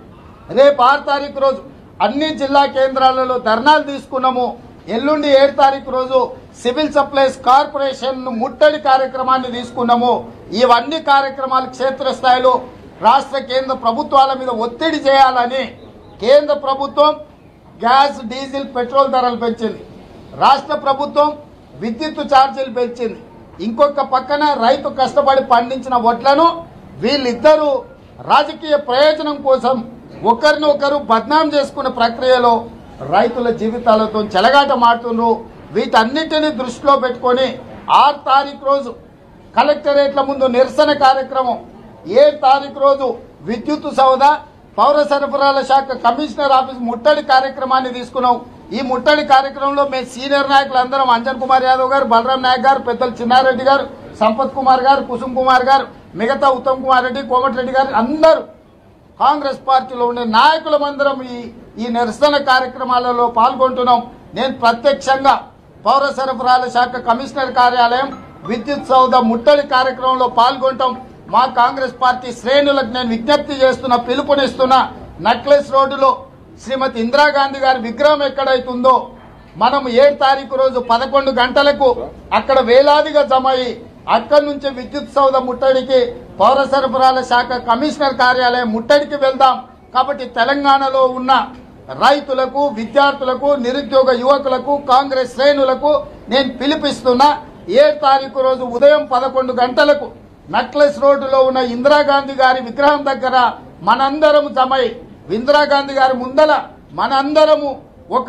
S1: రేపు ఆరు తారీఖు రోజు అన్ని జిల్లా కేంద్రాలలో ధర్నాలు తీసుకున్నాము ఎల్లుండి ఏడు తారీఖు రోజు సివిల్ సప్లైస్ కార్పొరేషన్ ముట్టడి కార్యక్రమాన్ని తీసుకున్నాము ఇవన్నీ కార్యక్రమాలు క్షేత్రస్థాయిలో రాష్ట్ర కేంద్ర ప్రభుత్వాల మీద ఒత్తిడి చేయాలని కేంద్ర ప్రభుత్వం గ్యాస్ డీజిల్ పెట్రోల్ ధరలు పెంచింది రాష్ట్ర ప్రభుత్వం విద్యుత్ ఛార్జీలు పెంచింది ఇంకొక పక్కన రైతు కష్టపడి పండించిన వడ్లను వీళ్ళిద్దరూ రాజకీయ ప్రయోజనం కోసం ఒకరిని ఒకరు బద్నాం చేసుకునే ప్రక్రియలో రైతుల జీవితాలతో చెలగాట మాడుతున్నారు వీటన్నిటిని దృష్టిలో పెట్టుకొని ఆరు తారీఖు రోజు కలెక్టరేట్ల ముందు నిరసన కార్యక్రమం ఏడు తారీఖు రోజు విద్యుత్ సౌదా పౌర సరఫరాల శాఖ కమిషనర్ ఆఫీస్ ముట్టడి కార్యక్రమాన్ని తీసుకున్నాం ఈ ముట్టడి కార్యక్రమంలో మేము సీనియర్ నాయకులు అందరం అంజన్ కుమార్ యాదవ్ గారు బలరాం నాయక్ గారు పెద్దలు చిన్నారెడ్డి గారు సంపత్ కుమార్ గారు కుసుమ్ కుమార్ గారు మిగతా ఉత్తమ్ కుమార్ రెడ్డి కోమటిరెడ్డి గారు అందరూ కాంగ్రెస్ పార్టీలో ఉండే నాయకులమందరం ఈ ఈ నిరసన కార్యక్రమాలలో పాల్గొంటున్నాం నేను ప్రత్యక్షంగా పౌర సరఫరాల శాఖ కమిషనర్ కార్యాలయం విద్యుత్ సౌద ముట్టడి కార్యక్రమంలో పాల్గొంటాం మా కాంగ్రెస్ పార్టీ శ్రేణులకు నేను విజ్ఞప్తి చేస్తున్నా పిలుపునిస్తున్నా నక్లెస్ రోడ్డులో శ్రీమతి ఇందిరాగాంధీ గారి విగ్రహం ఎక్కడైతుందో మనం ఏడు తారీఖు రోజు పదకొండు గంటలకు అక్కడ వేలాదిగా జమ అయ్యి అక్కడి నుంచి విద్యుత్ సౌధ ముట్టడికి పౌర సరఫరాల శాఖ కమిషనర్ కార్యాలయం ముట్టడికి వెళ్దాం కాబట్టి తెలంగాణలో ఉన్న రైతులకు విద్యార్థులకు నిరుద్యోగ యువకులకు కాంగ్రెస్ శ్రేణులకు నేను పిలిపిస్తున్నా ఏడు తారీఖు రోజు ఉదయం పదకొండు గంటలకు నక్లెస్ రోడ్డులో ఉన్న ఇందిరాగాంధీ గారి విగ్రహం దగ్గర మనందరము జమై ఇందిరాగాంధీ గారి ముందల మనందరము ఒక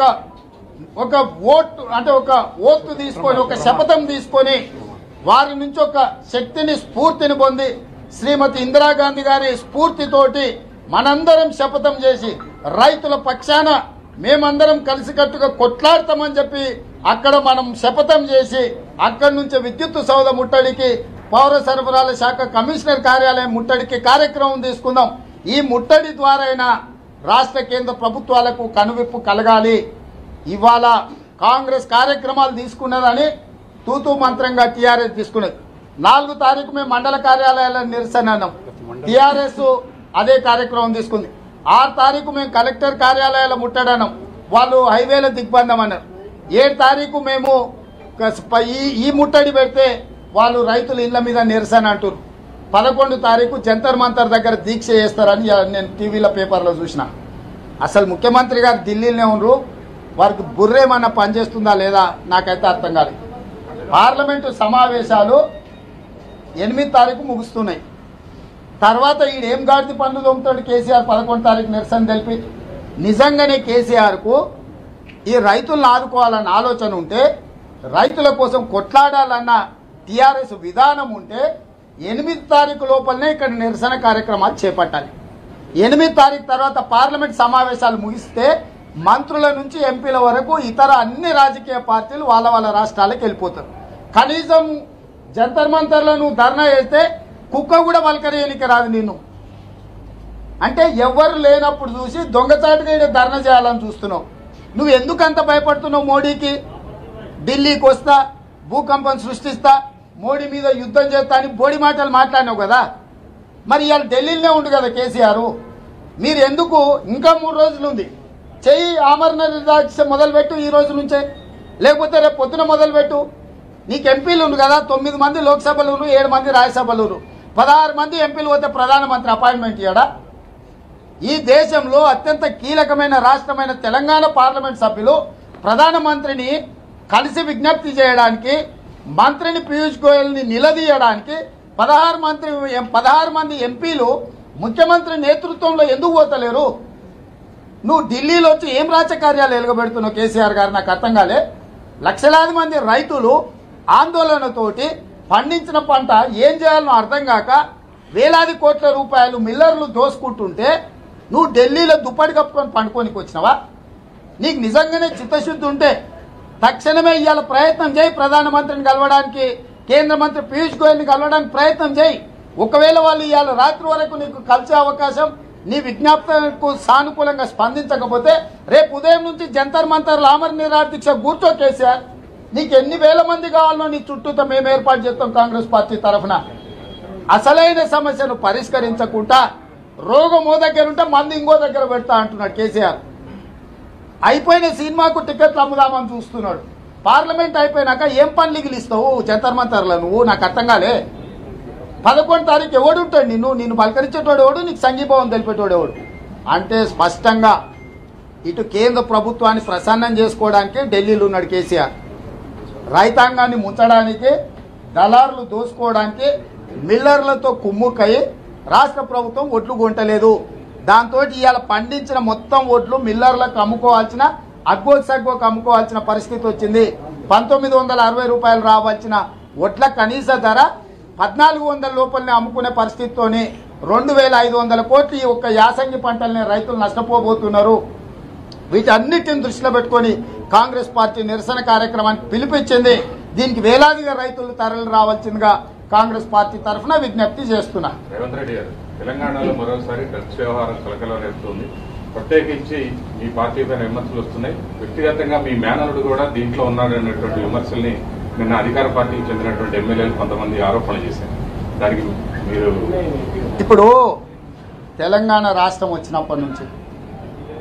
S1: ఒక ఓటు అంటే ఒక ఓతు తీసుకొని ఒక శపథం తీసుకొని వారి నుంచి ఒక శక్తిని స్ఫూర్తిని పొంది శ్రీమతి ఇందిరాగాంధీ గారి స్ఫూర్తితోటి మనందరం శపథం చేసి రైతుల పక్షాన మేమందరం కలిసికట్టుగా కొట్లాడతామని చెప్పి అక్కడ మనం శపథం చేసి అక్కడి నుంచి విద్యుత్ సౌధ ముట్టడికి పౌర సరఫరాల శాఖ కమిషనర్ కార్యాలయం ముట్టడికి కార్యక్రమం తీసుకుందాం ఈ ముట్టడి ద్వారా రాష్ట్ర కేంద్ర ప్రభుత్వాలకు కనువిప్పు కలగాలి ఇవాళ కాంగ్రెస్ కార్యక్రమాలు తీసుకున్నదని తూతూ మంత్రంగా టీఆర్ఎస్ తీసుకున్నది నాలుగు తారీఖు మేము మండల కార్యాలయాల నిరసన అన్నాం టీఆర్ఎస్ అదే కార్యక్రమం తీసుకుంది ఆరు తారీఖు మేము కలెక్టర్ కార్యాలయాల ముట్టడన్నాం వాళ్ళు హైవేల దిగ్బంధం అన్నారు ఏడు తారీఖు మేము కస్- ప- ఈ ఈ ముట్టడి పెడితే వాళ్ళు రైతుల ఇళ్ల మీద నిరసన అంటారు పదకొండు తారీఖు జంతర్ మంతర్ దగ్గర దీక్ష చేస్తారని ఇవాళ నేను టీవీలో పేపర్లో చూసిన అసలు ముఖ్యమంత్రి గారు ఢిల్లీలోనే ఉన్నారు వారికి బుర్రేమన్నా పనిచేస్తుందా లేదా నాకైతే అర్థం కాలేదు పార్లమెంటు సమావేశాలు ఎనిమిది తారీఖు ముగుస్తున్నాయి తర్వాత ఈడు ఏం గాడిది పనులు దొంగతాడు కేసీఆర్ పదకొండు తారీఖు నిరసన తెలిపి నిజంగానే కేసీఆర్కు ఈ రైతులను ఆదుకోవాలన్న ఆలోచన ఉంటే రైతుల కోసం కొట్లాడాలన్న టీఆర్ఎస్ విధానం ఉంటే ఎనిమిది తారీఖు లోపలనే ఇక్కడ నిరసన కార్యక్రమాలు చేపట్టాలి ఎనిమిది తారీఖు తర్వాత పార్లమెంట్ సమావేశాలు ముగిస్తే మంత్రుల నుంచి ఎంపీల వరకు ఇతర అన్ని రాజకీయ పార్టీలు వాళ్ళ వాళ్ళ రాష్ట్రాలకు వెళ్ళిపోతారు కనీసం జంతర్ మంతర్లో నువ్వు ధర్నా చేస్తే కుక్క కూడా పలకరేయనికి రాదు నిన్ను అంటే ఎవరు లేనప్పుడు చూసి దొంగచాటుగా ఈడ ధర్నా చేయాలని చూస్తున్నావు నువ్వు ఎందుకు అంత భయపడుతున్నావు మోడీకి ఢిల్లీకి వస్తా భూకంపం సృష్టిస్తా మోడీ మీద యుద్ధం చేస్తా అని బోడి మాటలు మాట్లాడినావు కదా మరి ఇవాళ ఢిల్లీలోనే ఉండు కదా కేసీఆర్ మీరు ఎందుకు ఇంకా మూడు రోజులు ఉంది చెయ్యి ఆమరణ నిరాక్ష మొదలుపెట్టు ఈ రోజు నుంచే లేకపోతే రేపు పొద్దున మొదలుపెట్టు నీకు ఎంపీలు ఉండు కదా తొమ్మిది మంది లోక్సభలు ఉన్నారు, ఏడు మంది రాజ్యసభలు ఉన్నారు. పదహారు మంది ఎంపీలు పోతే ప్రధానమంత్రి అపాయింట్మెంట్ ఇవ్వడా ఈ దేశంలో అత్యంత కీలకమైన రాష్ట్రమైన తెలంగాణ పార్లమెంట్ సభ్యులు ప్రధానమంత్రిని కలిసి విజ్ఞప్తి చేయడానికి మంత్రిని పీయూష్ గోయల్ని నిలదీయడానికి పదహారు మంత్రి పదహారు మంది ఎంపీలు ముఖ్యమంత్రి నేతృత్వంలో ఎందుకు పోతలేరు నువ్వు ఢిల్లీలో వచ్చి ఏం రాజకార్యాలు ఎలుగబెడుతున్నావు కేసీఆర్ గారు నాకు అర్థం కాలే లక్షలాది మంది రైతులు ఆందోళనతోటి పండించిన పంట ఏం చేయాలనో అర్థం కాక వేలాది కోట్ల రూపాయలు మిల్లర్లు దోసుకుంటుంటే నువ్వు ఢిల్లీలో దుప్పటి కప్పుకొని పండుకోనికి వచ్చినావా నీకు నిజంగానే చిత్తశుద్ధి ఉంటే తక్షణమే ఇవాళ ప్రయత్నం చేయి ప్రధానమంత్రిని కలవడానికి కేంద్ర మంత్రి పీయూష్ గోయల్ని కలవడానికి ప్రయత్నం చేయి ఒకవేళ వాళ్ళు ఇవాళ రాత్రి వరకు నీకు కలిసే అవకాశం నీ విజ్ఞాపనకు సానుకూలంగా స్పందించకపోతే రేపు ఉదయం నుంచి జంతర్ మంతర్ లామర్ నిరాహార దీక్ష కూర్చో కేసీఆర్ నీకు ఎన్ని వేల మంది కావాలో నీ చుట్టూతో మేము ఏర్పాటు చేస్తాం కాంగ్రెస్ పార్టీ తరఫున అసలైన సమస్యను పరిష్కరించకుండా రోగం ఓ దగ్గర ఉంటే మంది ఇంకో దగ్గర పెడతా అంటున్నాడు కేసీఆర్ అయిపోయిన సినిమాకు టికెట్లు అమ్ముదామని చూస్తున్నాడు పార్లమెంట్ అయిపోయినాక ఏం పనులు గిలిస్తావు జంతర్ మంతర్లో నువ్వు నాకు అర్థం కాలే పదకొండు తారీఖు ఎవడు ఉంటాడు నిన్ను నిన్ను పలకరించేటోడు ఎవడు నీకు సంఘీభావం తెలిపేటోడు ఎవడు అంటే స్పష్టంగా ఇటు కేంద్ర ప్రభుత్వాన్ని ప్రసన్నం చేసుకోవడానికి ఢిల్లీలో ఉన్నాడు కేసీఆర్ రైతాంగాన్ని ముంచడానికి దళారులు దోసుకోవడానికి మిల్లర్లతో కుమ్ముక్కై రాష్ట్ర ప్రభుత్వం ఒడ్లు కొంటలేదు దాంతో ఇవాళ పండించిన మొత్తం ఒడ్లు మిల్లర్లకు అమ్ముకోవాల్సిన అగ్గోసగ్గోకు అమ్ముకోవాల్సిన పరిస్థితి వచ్చింది పంతొమ్మిది వందల అరవై రూపాయలు రావాల్సిన ఒడ్ల కనీస ధర పద్నాలుగు వందల లోపలనే అమ్ముకునే పరిస్థితితోని రెండు వేల ఐదు వందల కోట్లు ఈ ఒక్క యాసంగి పంటల్ని రైతులు నష్టపోబోతున్నారు వీటన్నిటిని దృష్టిలో పెట్టుకొని కాంగ్రెస్ పార్టీ నిరసన కార్యక్రమానికి పిలిపించింది దీనికి వేలాదిగా రైతులు తరలి రావాల్సిందిగా కాంగ్రెస్ పార్టీ తరఫున విజ్ఞప్తి చేస్తున్నా
S2: రేవంత్ రెడ్డి గారు తెలంగాణలో మరోసారి డ్రగ్స్ వ్యవహారం కలకలం రేపుతుంది ప్రత్యేకించి మీ పార్టీ పైన విమర్శలు వస్తున్నాయి వ్యక్తిగతంగా మీ మేనలుడు కూడా దీంట్లో ఉన్నాడనేటువంటి విమర్శల్ని నిన్న అధికార పార్టీకి చెందినటువంటి ఎమ్మెల్యేలు కొంతమంది ఆరోపణలు చేశారు దానికి మీరు
S1: ఇప్పుడు తెలంగాణ రాష్ట్రం వచ్చినప్పటి నుంచి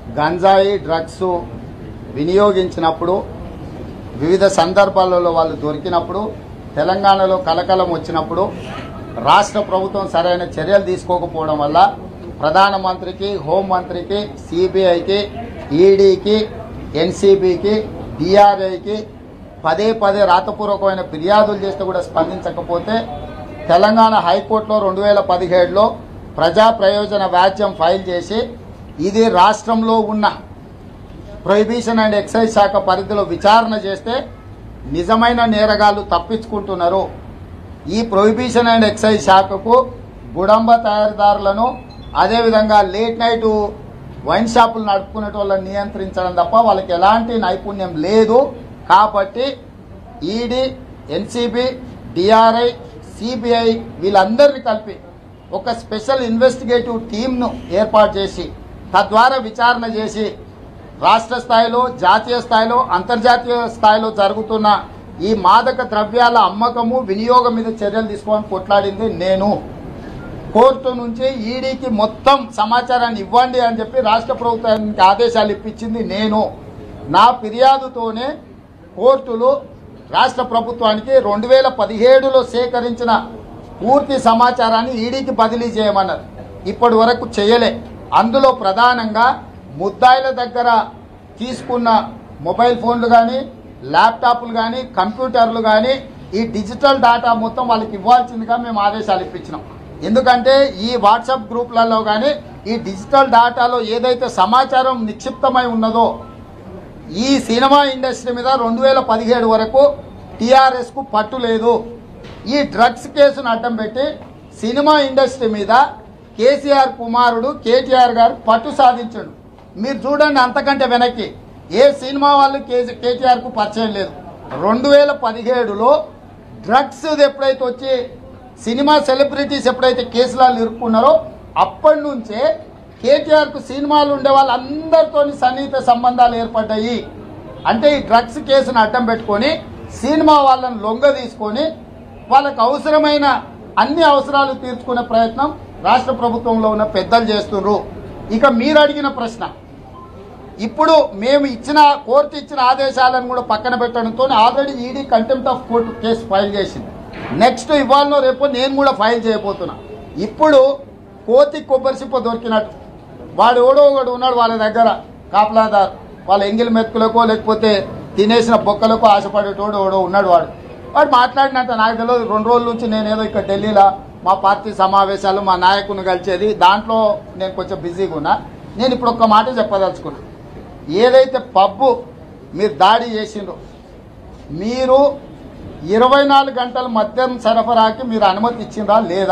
S1: గంజాయి డ్రగ్స్ వినియోగించినప్పుడు వివిధ సందర్భాలలో వాళ్ళు దొరికినప్పుడు తెలంగాణలో కలకలం వచ్చినప్పుడు రాష్ట్ర ప్రభుత్వం సరైన చర్యలు తీసుకోకపోవడం వల్ల ప్రధానమంత్రికి హోంమంత్రికి సిబిఐకి ఈడీకి ఎన్సీబీకి డిఆర్ఐకి పదే పదే రాతపూర్వకమైన ఫిర్యాదులు చేస్తే కూడా స్పందించకపోతే తెలంగాణ హైకోర్టులో రెండు వేల పదిహేడులో ప్రజా ప్రయోజన వ్యాజ్యం ఫైల్ చేసి ఇది రాష్ట్రంలో ఉన్న ప్రొహిబిషన్ అండ్ ఎక్సైజ్ శాఖ పరిధిలో విచారణ చేస్తే నిజమైన నేరగాళ్లు తప్పించుకుంటున్నారు ఈ ప్రొహిబిషన్ అండ్ ఎక్సైజ్ శాఖకు గుడంబ తయారీదారులను అదేవిధంగా లేట్ నైట్ వైన్ షాపులు నడుపుకునే వాళ్ళని నియంత్రించడం తప్ప వాళ్ళకి ఎలాంటి నైపుణ్యం లేదు కాబట్టి ఈడీ ఎన్సీబీ డిఆర్ఐ సిబిఐ వీళ్ళందరినీ కలిపి ఒక స్పెషల్ ఇన్వెస్టిగేటివ్ టీంను ఏర్పాటు చేసి తద్వారా విచారణ చేసి రాష్ట్ర స్థాయిలో జాతీయ స్థాయిలో అంతర్జాతీయ స్థాయిలో జరుగుతున్న ఈ మాదక ద్రవ్యాల అమ్మకము వినియోగం మీద చర్యలు తీసుకోవాలని కొట్లాడింది నేను కోర్టు నుంచి ఈడీకి మొత్తం సమాచారాన్ని ఇవ్వండి అని చెప్పి రాష్ట్ర ప్రభుత్వానికి ఆదేశాలు ఇప్పించింది నేను నా ఫిర్యాదుతోనే కోర్టులు రాష్ట్ర ప్రభుత్వానికి రెండు వేల పదిహేడులో సేకరించిన పూర్తి సమాచారాన్ని ఈడీకి బదిలీ చేయమన్నారు ఇప్పటి వరకు చేయలే అందులో ప్రధానంగా ముద్దాయిల దగ్గర తీసుకున్న మొబైల్ ఫోన్లు కానీ ల్యాప్టాప్లు కానీ కంప్యూటర్లు కానీ ఈ డిజిటల్ డేటా మొత్తం వాళ్ళకి ఇవ్వాల్సిందిగా మేము ఆదేశాలు ఇప్పించినాం ఎందుకంటే ఈ వాట్సాప్ గ్రూప్లలో కానీ ఈ డిజిటల్ డేటాలో ఏదైతే సమాచారం నిక్షిప్తమై ఉన్నదో ఈ సినిమా ఇండస్ట్రీ మీద రెండు వేల పదిహేడు వరకు టీఆర్ఎస్కు పట్టు లేదు ఈ డ్రగ్స్ కేసును అడ్డం పెట్టి సినిమా ఇండస్ట్రీ మీద కేసీఆర్ కుమారుడు కేటీఆర్ గారు పట్టు సాధించాడు మీరు చూడండి అంతకంటే వెనక్కి ఏ సినిమా వాళ్ళు కేసీ కేటీఆర్కు పరిచయం లేదు రెండు వేల పదిహేడులో డ్రగ్స్ ఎప్పుడైతే వచ్చి సినిమా సెలబ్రిటీస్ ఎప్పుడైతే కేసులలో ఇరుక్కున్నారో అప్పటి నుంచే కేటీఆర్ కు సినిమాలు ఉండే వాళ్ళందరితో సన్నిహిత సంబంధాలు ఏర్పడ్డాయి అంటే ఈ డ్రగ్స్ కేసును అడ్డం పెట్టుకొని సినిమా వాళ్ళని లొంగ తీసుకొని వాళ్ళకు అవసరమైన అన్ని అవసరాలు తీర్చుకునే ప్రయత్నం రాష్ట్ర ప్రభుత్వంలో ఉన్న పెద్దలు చేస్తున్నారు ఇక మీరు అడిగిన ప్రశ్న ఇప్పుడు మేము ఇచ్చిన కోర్టు ఇచ్చిన ఆదేశాలను కూడా పక్కన పెట్టడంతో already ED contempt of court case file చేసింది నెక్స్ట్ ఇవాళనో రేపు నేను కూడా ఫైల్ చేయబోతున్నా ఇప్పుడు కోతి కొబ్బరి చిప్ప దొరికినట్టు వాడు ఎవడో ఒకడు ఉన్నాడు వాళ్ళ దగ్గర కాపలాదార్ వాళ్ళ ఎంగిల్ మెతుకులకో లేకపోతే తినేసిన బొక్కలకో ఆశపడేటోడు ఎవడో ఉన్నాడు వాడు వాడు మాట్లాడినంత నాకు తెలియదు రెండు రోజుల నుంచి నేనేదో ఇక్కడ ఢిల్లీలో మా పార్టీ సమావేశాలు మా నాయకుని కలిసేది దాంట్లో నేను కొంచెం బిజీగా ఉన్నా నేను ఇప్పుడు ఒక్క మాట చెప్పదలుచుకున్నా ఏదైతే పబ్బు మీరు దాడి చేసిండ్రో మీరు ఇరవై నాలుగు గంటల మద్యం సరఫరాకి మీరు అనుమతి ఇచ్చిందా లేదా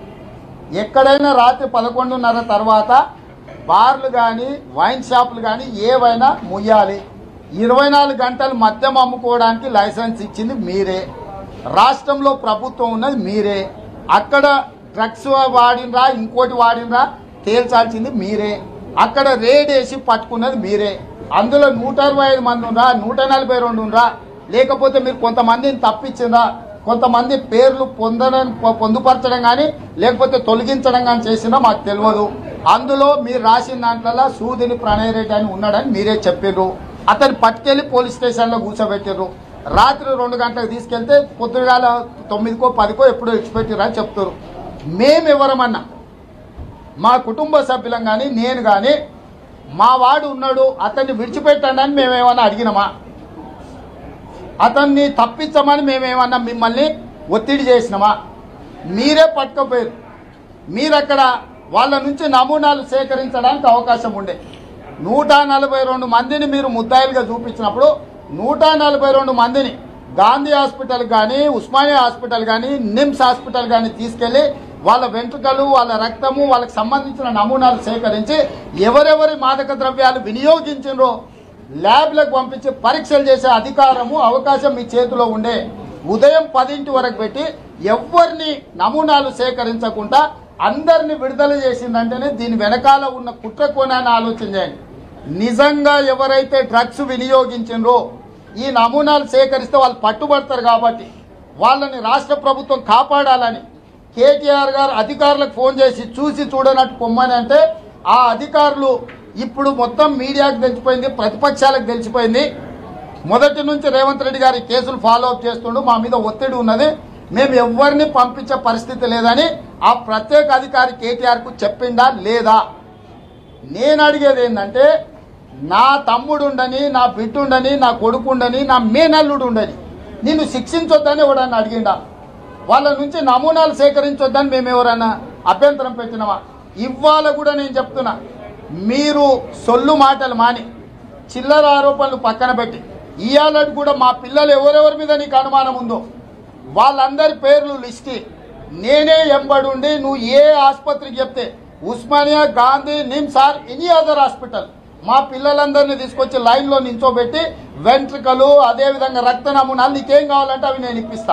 S1: ఎక్కడైనా రాత్రి పదకొండున్నర తర్వాత బార్లు కానీ వైన్ షాపులు కానీ ఏవైనా ముయ్యాలి ఇరవై నాలుగు గంటలు మద్యం అమ్ముకోవడానికి లైసెన్స్ ఇచ్చింది మీరే రాష్ట్రంలో ప్రభుత్వం ఉన్నది మీరే అక్కడ డ్రగ్స్ వాడినరా ఇంకోటి వాడినరా తేల్చాల్సింది మీరే అక్కడ రేడ్ వేసి పట్టుకున్నది మీరే అందులో నూట అరవై ఐదు మంది ఉండ్రా నూట నలభై రెండు ఉండ్రా లేకపోతే మీరు కొంతమందిని తప్పించిందా కొంతమంది పేర్లు పొందడం పొ- పొందుపరచడం కానీ లేకపోతే తొలగించడం కానీ చేసినా మాకు తెలియదు అందులో మీరు రాసిన దాంట్లో సూదిని ప్రణయ్ రెడ్డి అని ఉన్నాడని మీరే చెప్పిర్రు అతన్ని పట్టుకెళ్లి పోలీస్ స్టేషన్లో కూర్చోబెట్టిర్రు రాత్రి రెండు గంటలకు తీసుకెళ్తే పొద్దుగాల తొమ్మిదికో పదికో ఎప్పుడో ఇచ్చిపెట్టిర్రు అని చెప్తారు మేము ఎవరమన్నా మా కుటుంబ సభ్యులం కానీ నేను కానీ మా వాడు ఉన్నాడు అతన్ని విడిచిపెట్టండి అని మేమేమన్నా అడిగినామా అతన్ని తప్పించమని మేమేమన్నా మిమ్మల్ని ఒత్తిడి చేసినామా మీరే పట్టుకపోయారు మీరు అక్కడ వాళ్ళ నుంచి నమూనాలు సేకరించడానికి అవకాశం ఉండే నూట నలభై రెండు మందిని మీరు ముద్దాయిలుగా చూపించినప్పుడు నూట నలభై రెండు మందిని గాంధీ హాస్పిటల్ కానీ ఉస్మానియా హాస్పిటల్ కానీ నిమ్స్ హాస్పిటల్ కానీ తీసుకెళ్లి వాళ్ళ వెంట్రుకలు వాళ్ళ రక్తము వాళ్ళకి సంబంధించిన నమూనాలు సేకరించి ఎవరెవరి మాదక ద్రవ్యాలు వినియోగించినరో ల్యాబ్లకు పంపించి పరీక్షలు చేసే అధికారము అవకాశం మీ చేతిలో ఉండే ఉదయం పదింటి వరకు పెట్టి ఎవరిని నమూనాలు సేకరించకుండా అందరిని విడుదల చేసిందంటేనే దీని వెనకాల ఉన్న కుట్ర కోణాన్ని ఆలోచన చేయండి నిజంగా ఎవరైతే డ్రగ్స్ వినియోగించిండ్రో ఈ నమూనాలు సేకరిస్తే వాళ్ళు పట్టుబడతారు కాబట్టి వాళ్ళని రాష్ట్ర ప్రభుత్వం కాపాడాలని కేటీఆర్ గారు అధికారులకు ఫోన్ చేసి చూసి చూడనట్టు పొమ్మని అంటే ఆ అధికారులు ఇప్పుడు మొత్తం మీడియాకు తెలిసిపోయింది ప్రతిపక్షాలకు తెలిసిపోయింది మొదటి నుంచి రేవంత్ రెడ్డి గారి కేసులు ఫాలో అప్ చేస్తుండు మా మీద ఒత్తిడి ఉన్నది మేము ఎవరిని పంపించే పరిస్థితి లేదని ఆ ప్రత్యేక అధికారి కేటీఆర్ కు చెప్పిండా లేదా నేను అడిగేది ఏంటంటే నా తమ్ముడు ఉండని నా బిడ్డుండని నా కొడుకుండని నా మేనల్లుడు ఉండని నిన్ను శిక్షించొద్దని ఎవడన్నా అడిగిండా వాళ్ళ నుంచి నమూనాలు సేకరించొద్దని మేము ఎవరన్నా అభ్యంతరం పెట్టినామా ఇవాళ కూడా నేను చెప్తున్నా మీరు సొల్లు మాటలు మాని చిల్లర ఆరోపణలు పక్కన పెట్టి ఇవాళ కూడా మా పిల్లలు ఎవరెవరి మీద నీకు అనుమానం ఉందో వాళ్ళందరి పేర్లు లిస్టి నేనే ఎంబడుండి నువ్వు ఏ ఆసుపత్రికి చెప్తే Osmania Gandhi NIMS or any other hospital మా పిల్లలందరినీ తీసుకొచ్చి లైన్లో నించోబెట్టి వెంట్రుకలు అదేవిధంగా రక్త నమూనాలు నీకేం కావాలంటే అవి నేను ఇప్పిస్తా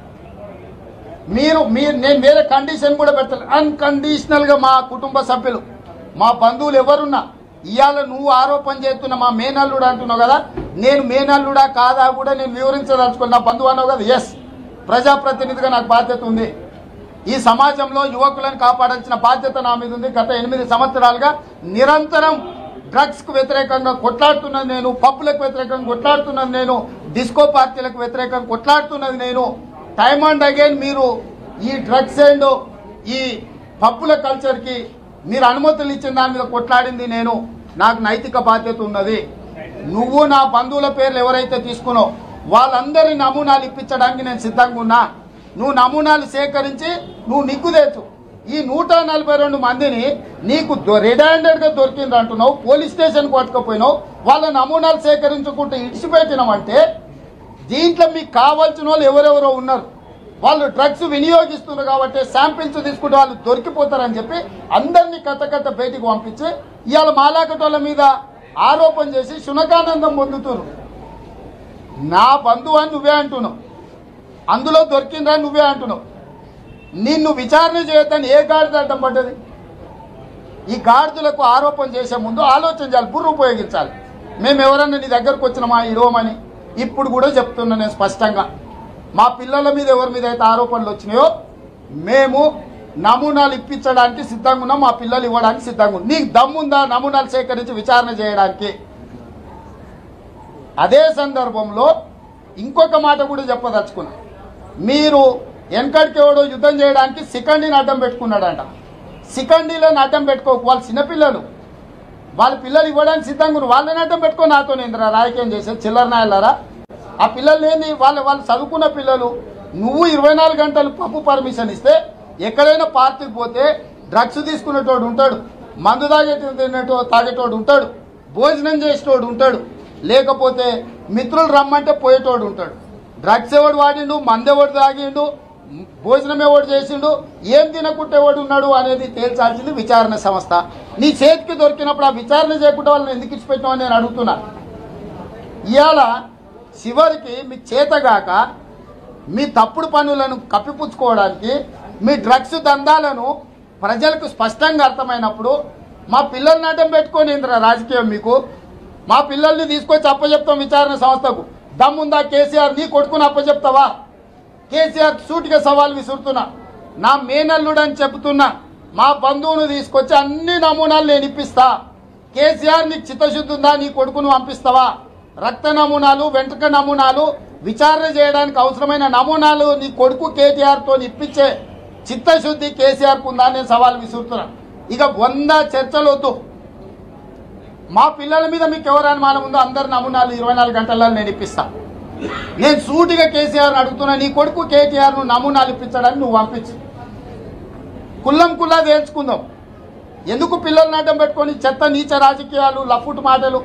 S1: మీరు మీరు నేను వేరే కండిషన్ కూడా పెడతాను అన్కండిషనల్ గా మా కుటుంబ సభ్యులు మా బంధువులు ఎవరున్నా ఇవాళ నువ్వు ఆరోపణ చేస్తున్న మా మేనల్లుడు అంటున్నావు కదా నేను మేనల్లుడా కాదా కూడా నేను వివరించదలుచుకున్నా నా బంధువు అన్నావు కదా ఎస్ ప్రజాప్రతినిధిగా నాకు బాధ్యత ఉంది ఈ సమాజంలో యువకులను కాపాడాల్సిన బాధ్యత నా మీద ఉంది గత ఎనిమిది సంవత్సరాలుగా నిరంతరం డ్రగ్స్ కు వ్యతిరేకంగా కొట్లాడుతున్నది నేను పప్పులకు వ్యతిరేకంగా కొట్లాడుతున్నది నేను డిస్కో పార్టీలకు వ్యతిరేకంగా కొట్లాడుతున్నది నేను టైమ్ అండ్ అగైన్ మీరు ఈ డ్రగ్స్ అండ్ ఈ పప్పుల కల్చర్ కి మీరు అనుమతులు ఇచ్చిన దాని మీద కొట్లాడింది నేను నాకు నైతిక బాధ్యత ఉన్నది నువ్వు నా బంధువుల పేర్లు ఎవరైతే తీసుకున్నావు వాళ్ళందరి నమూనాలు ఇప్పించడానికి నేను సిద్ధంగా ఉన్నా నువ్వు నమూనాలు సేకరించి నువ్వు నిగ్గు తెచ్చు ఈ నూట నలభై రెండు మందిని నీకు రెడ్ హ్యాండెడ్ గా దొరికింది అంటున్నావు పోలీస్ స్టేషన్ కొట్టుకపోయినావు వాళ్ళ నమూనాలు సేకరించుకుంటూ ఇడిచిపెట్టినామంటే దీంట్లో మీకు కావాల్సిన వాళ్ళు ఎవరెవరో ఉన్నారు వాళ్ళు డ్రగ్స్ వినియోగిస్తున్నారు కాబట్టి శాంపిల్స్ తీసుకుంటే వాళ్ళు దొరికిపోతారని చెప్పి అందరినీ కథ కథ బయటికి పంపించి ఇవాళ మాలాకటోళ్ళ మీద ఆరోపణ చేసి శునకానందం పొందుతున్నారు నా బంధువు అని నువ్వే అంటున్నావు అందులో దొరికిందా నువ్వే అంటున్నావు నిన్ను విచారణ చేయొద్దని ఏ గాడిద అడ్డం పడ్డది ఈ గాడిదలకు ఆరోపణ చేసే ముందు ఆలోచన చేయాలి బుర్ర ఉపయోగించాలి మేము ఎవరన్నా నీ దగ్గరకు వచ్చినామా ఇడవమని ఇప్పుడు కూడా చెప్తున్నా నేను స్పష్టంగా మా పిల్లల మీద ఎవరి మీద అయితే ఆరోపణలు వచ్చినాయో మేము నమూనాలు ఇప్పించడానికి సిద్ధంగా ఉన్నాం మా పిల్లలు ఇవ్వడానికి సిద్ధంగా ఉన్నాం నీకు దమ్ముందా నమూనాలు సేకరించి విచారణ చేయడానికి అదే సందర్భంలో ఇంకొక మాట కూడా చెప్పదలుచుకున్నా మీరు వెనకడికి ఎవడో యుద్ధం చేయడానికి సికండీని అడ్డం పెట్టుకున్నాడంట సికండీలను అడ్డం పెట్టుకోకు వాళ్ళు చిన్నపిల్లలు వాళ్ళ పిల్లలు ఇవ్వడానికి సిద్ధంగా ఉన్నారు వాళ్ళని అడ్డం పెట్టుకొని నాతో ఇంద్ర రాజకీయం చేసే చిల్లర నాయలారా ఆ పిల్లలు ఏంది వాళ్ళు వాళ్ళు చదువుకున్న పిల్లలు నువ్వు ఇరవై నాలుగు గంటలు పప్పు పర్మిషన్ ఇస్తే ఎక్కడైనా పార్టీకి పోతే డ్రగ్స్ తీసుకునేటోడు ఉంటాడు మందు తాగేటి తినేటో తాగేటోడు ఉంటాడు భోజనం చేసేటోడు ఉంటాడు లేకపోతే మిత్రులు రమ్మంటే పోయేటోడు ఉంటాడు డ్రగ్స్ ఎవడు వాడిండు మందు ఎవడు తాగిండు భోజనం ఎవడు చేసిండు ఏం తినకుంటే ఎవడు ఉన్నాడు అనేది తేల్చాల్సింది విచారణ సంస్థ నీ చేతికి దొరికినప్పుడు ఆ విచారణ చేయకుండా వాళ్ళని ఎందుకు ఇచ్చిపెట్టామని నేను అడుగుతున్నా ఇవాళ చివరికి మీ చేతగాక మీ తప్పుడు పనులను కప్పిపుచ్చుకోవడానికి మీ డ్రగ్స్ దందాలను ప్రజలకు స్పష్టంగా అర్థమైనప్పుడు మా పిల్లల్ని అడ్డం పెట్టుకొని ఇంద్ర రాజకీయం మీకు మా పిల్లల్ని తీసుకొచ్చి అప్పచెప్తాం విచారణ సంస్థకు దమ్ముందా కేసీఆర్ నీ కొడుకుని అప్పచెప్తావా కేసీఆర్ సూటిగా సవాల్ విసురుతున్నా నా మేనల్లుడు అని చెబుతున్నా మా బంధువును తీసుకొచ్చి అన్ని నమూనాలు నేను ఇప్పిస్తా కేసీఆర్ నీకు చిత్తశుద్ధి ఉందా నీ కొడుకును పంపిస్తావా రక్త నమూనాలు వెంట్రుక నమూనాలు విచారణ చేయడానికి అవసరమైన నమూనాలు నీ కొడుకు కేటీఆర్ తో ఇప్పించే చిత్తశుద్ధి కేసీఆర్ కు ఉందా అని నేను సవాల్ విసురుతున్నా ఇక వంద చర్చలు వద్దు మా పిల్లల మీద మీకు ఎవరు అనుమానం ఉందో అందరి నమూనాలు ఇరవై నాలుగు గంటల్లో నేను ఇప్పిస్తా నేను సూటిగా కేసీఆర్ అడుగుతున్నా నీ కొడుకు కేటీఆర్ ను నమూనాలు ఇప్పించడానికి నువ్వు పంపించు కుల్లం కుల్లా తేల్చుకుందాం ఎందుకు పిల్లల్ని అడ్డం పెట్టుకొని చెత్త నీచ రాజకీయాలు లఫుట్ మాటలు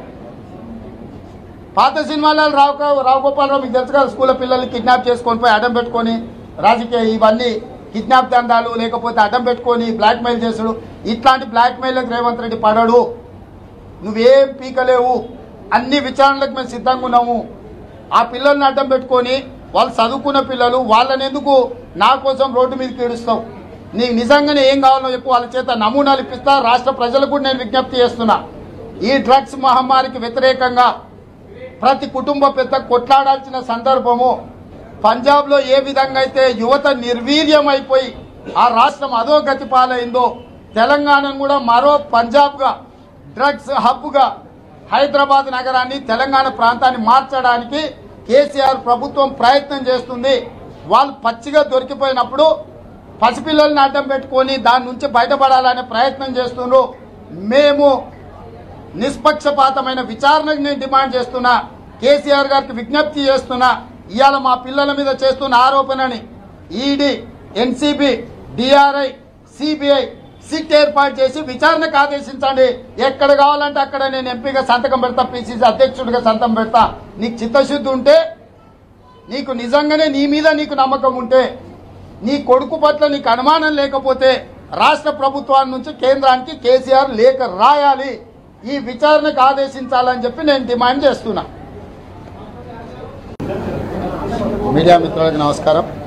S1: పాత సినిమాలలో రావు రావు గోపాలరావు మీకు తెలుసు కదా స్కూల్లో పిల్లల్ని కిడ్నాప్ చేసుకొని పోయి అడ్డం పెట్టుకొని రాజకీయ ఇవన్నీ కిడ్నాప్ దందాలు లేకపోతే అడ్డం పెట్టుకొని బ్లాక్మెయిల్ చేసుడు ఇట్లాంటి బ్లాక్మెయిల్కి రేవంత్ రెడ్డి పడడు నువ్వేం పీకలేవు అన్ని విచారణలకు మేము సిద్ధంగా ఉన్నాము ఆ పిల్లల్ని అడ్డం పెట్టుకొని వాళ్ళు చదువుకున్న పిల్లలు వాళ్ళని ఎందుకు నా కోసం రోడ్డు మీదకి ఏడుస్తావు నీకు నిజంగానే ఏం కావాలో చెప్పు వాళ్ళ చేత నమూనాలు ఇప్పిస్తా రాష్ట్ర ప్రజలకు కూడా నేను విజ్ఞప్తి చేస్తున్నా ఈ డ్రగ్స్ మహమ్మారికి వ్యతిరేకంగా ప్రతి కుటుంబ పెద్ద కొట్లాడాల్సిన సందర్భము పంజాబ్ లో ఏ విధంగా అయితే యువత నిర్వీర్యం అయిపోయి ఆ రాష్ట్రం అధోగతి పాలైందో తెలంగాణను కూడా మరో పంజాబ్ గా డ్రగ్స్ హబ్గా హైదరాబాద్ నగరాన్ని తెలంగాణ ప్రాంతాన్ని మార్చడానికి కేసీఆర్ ప్రభుత్వం ప్రయత్నం చేస్తుంది వాళ్ళు పచ్చిగా దొరికిపోయినప్పుడు పసిపిల్లల్ని అడ్డం పెట్టుకొని దాని నుంచి బయటపడాలనే ప్రయత్నం చేస్తున్నారు మేము నిష్పక్షపాతమైన విచారణకు నేను డిమాండ్ చేస్తున్నా కేసీఆర్ గారికి విజ్ఞప్తి చేస్తున్నా ఇవాళ మా పిల్లల మీద చేస్తున్న ఆరోపణని ED NCB DRI CBI SIT ఏర్పాటు చేసి విచారణకు ఆదేశించండి ఎక్కడ కావాలంటే అక్కడ నేను ఎంపీగా సంతకం పెడతా పిసిసి అధ్యక్షుడిగా సంతకం పెడతా నీకు చిత్తశుద్ధి ఉంటే నీకు నిజంగానే నీ మీద నీకు నమ్మకం ఉంటే నీ కొడుకు పట్ల నీకు అనుమానం లేకపోతే రాష్ట్ర ప్రభుత్వాల నుంచి కేంద్రానికి కేసీఆర్ లేఖ రాయాలి ఈ విచారణకు ఆదేశించాలని చెప్పి నేను డిమాండ్ చేస్తున్నా మీడియా మిత్రులకు నమస్కారం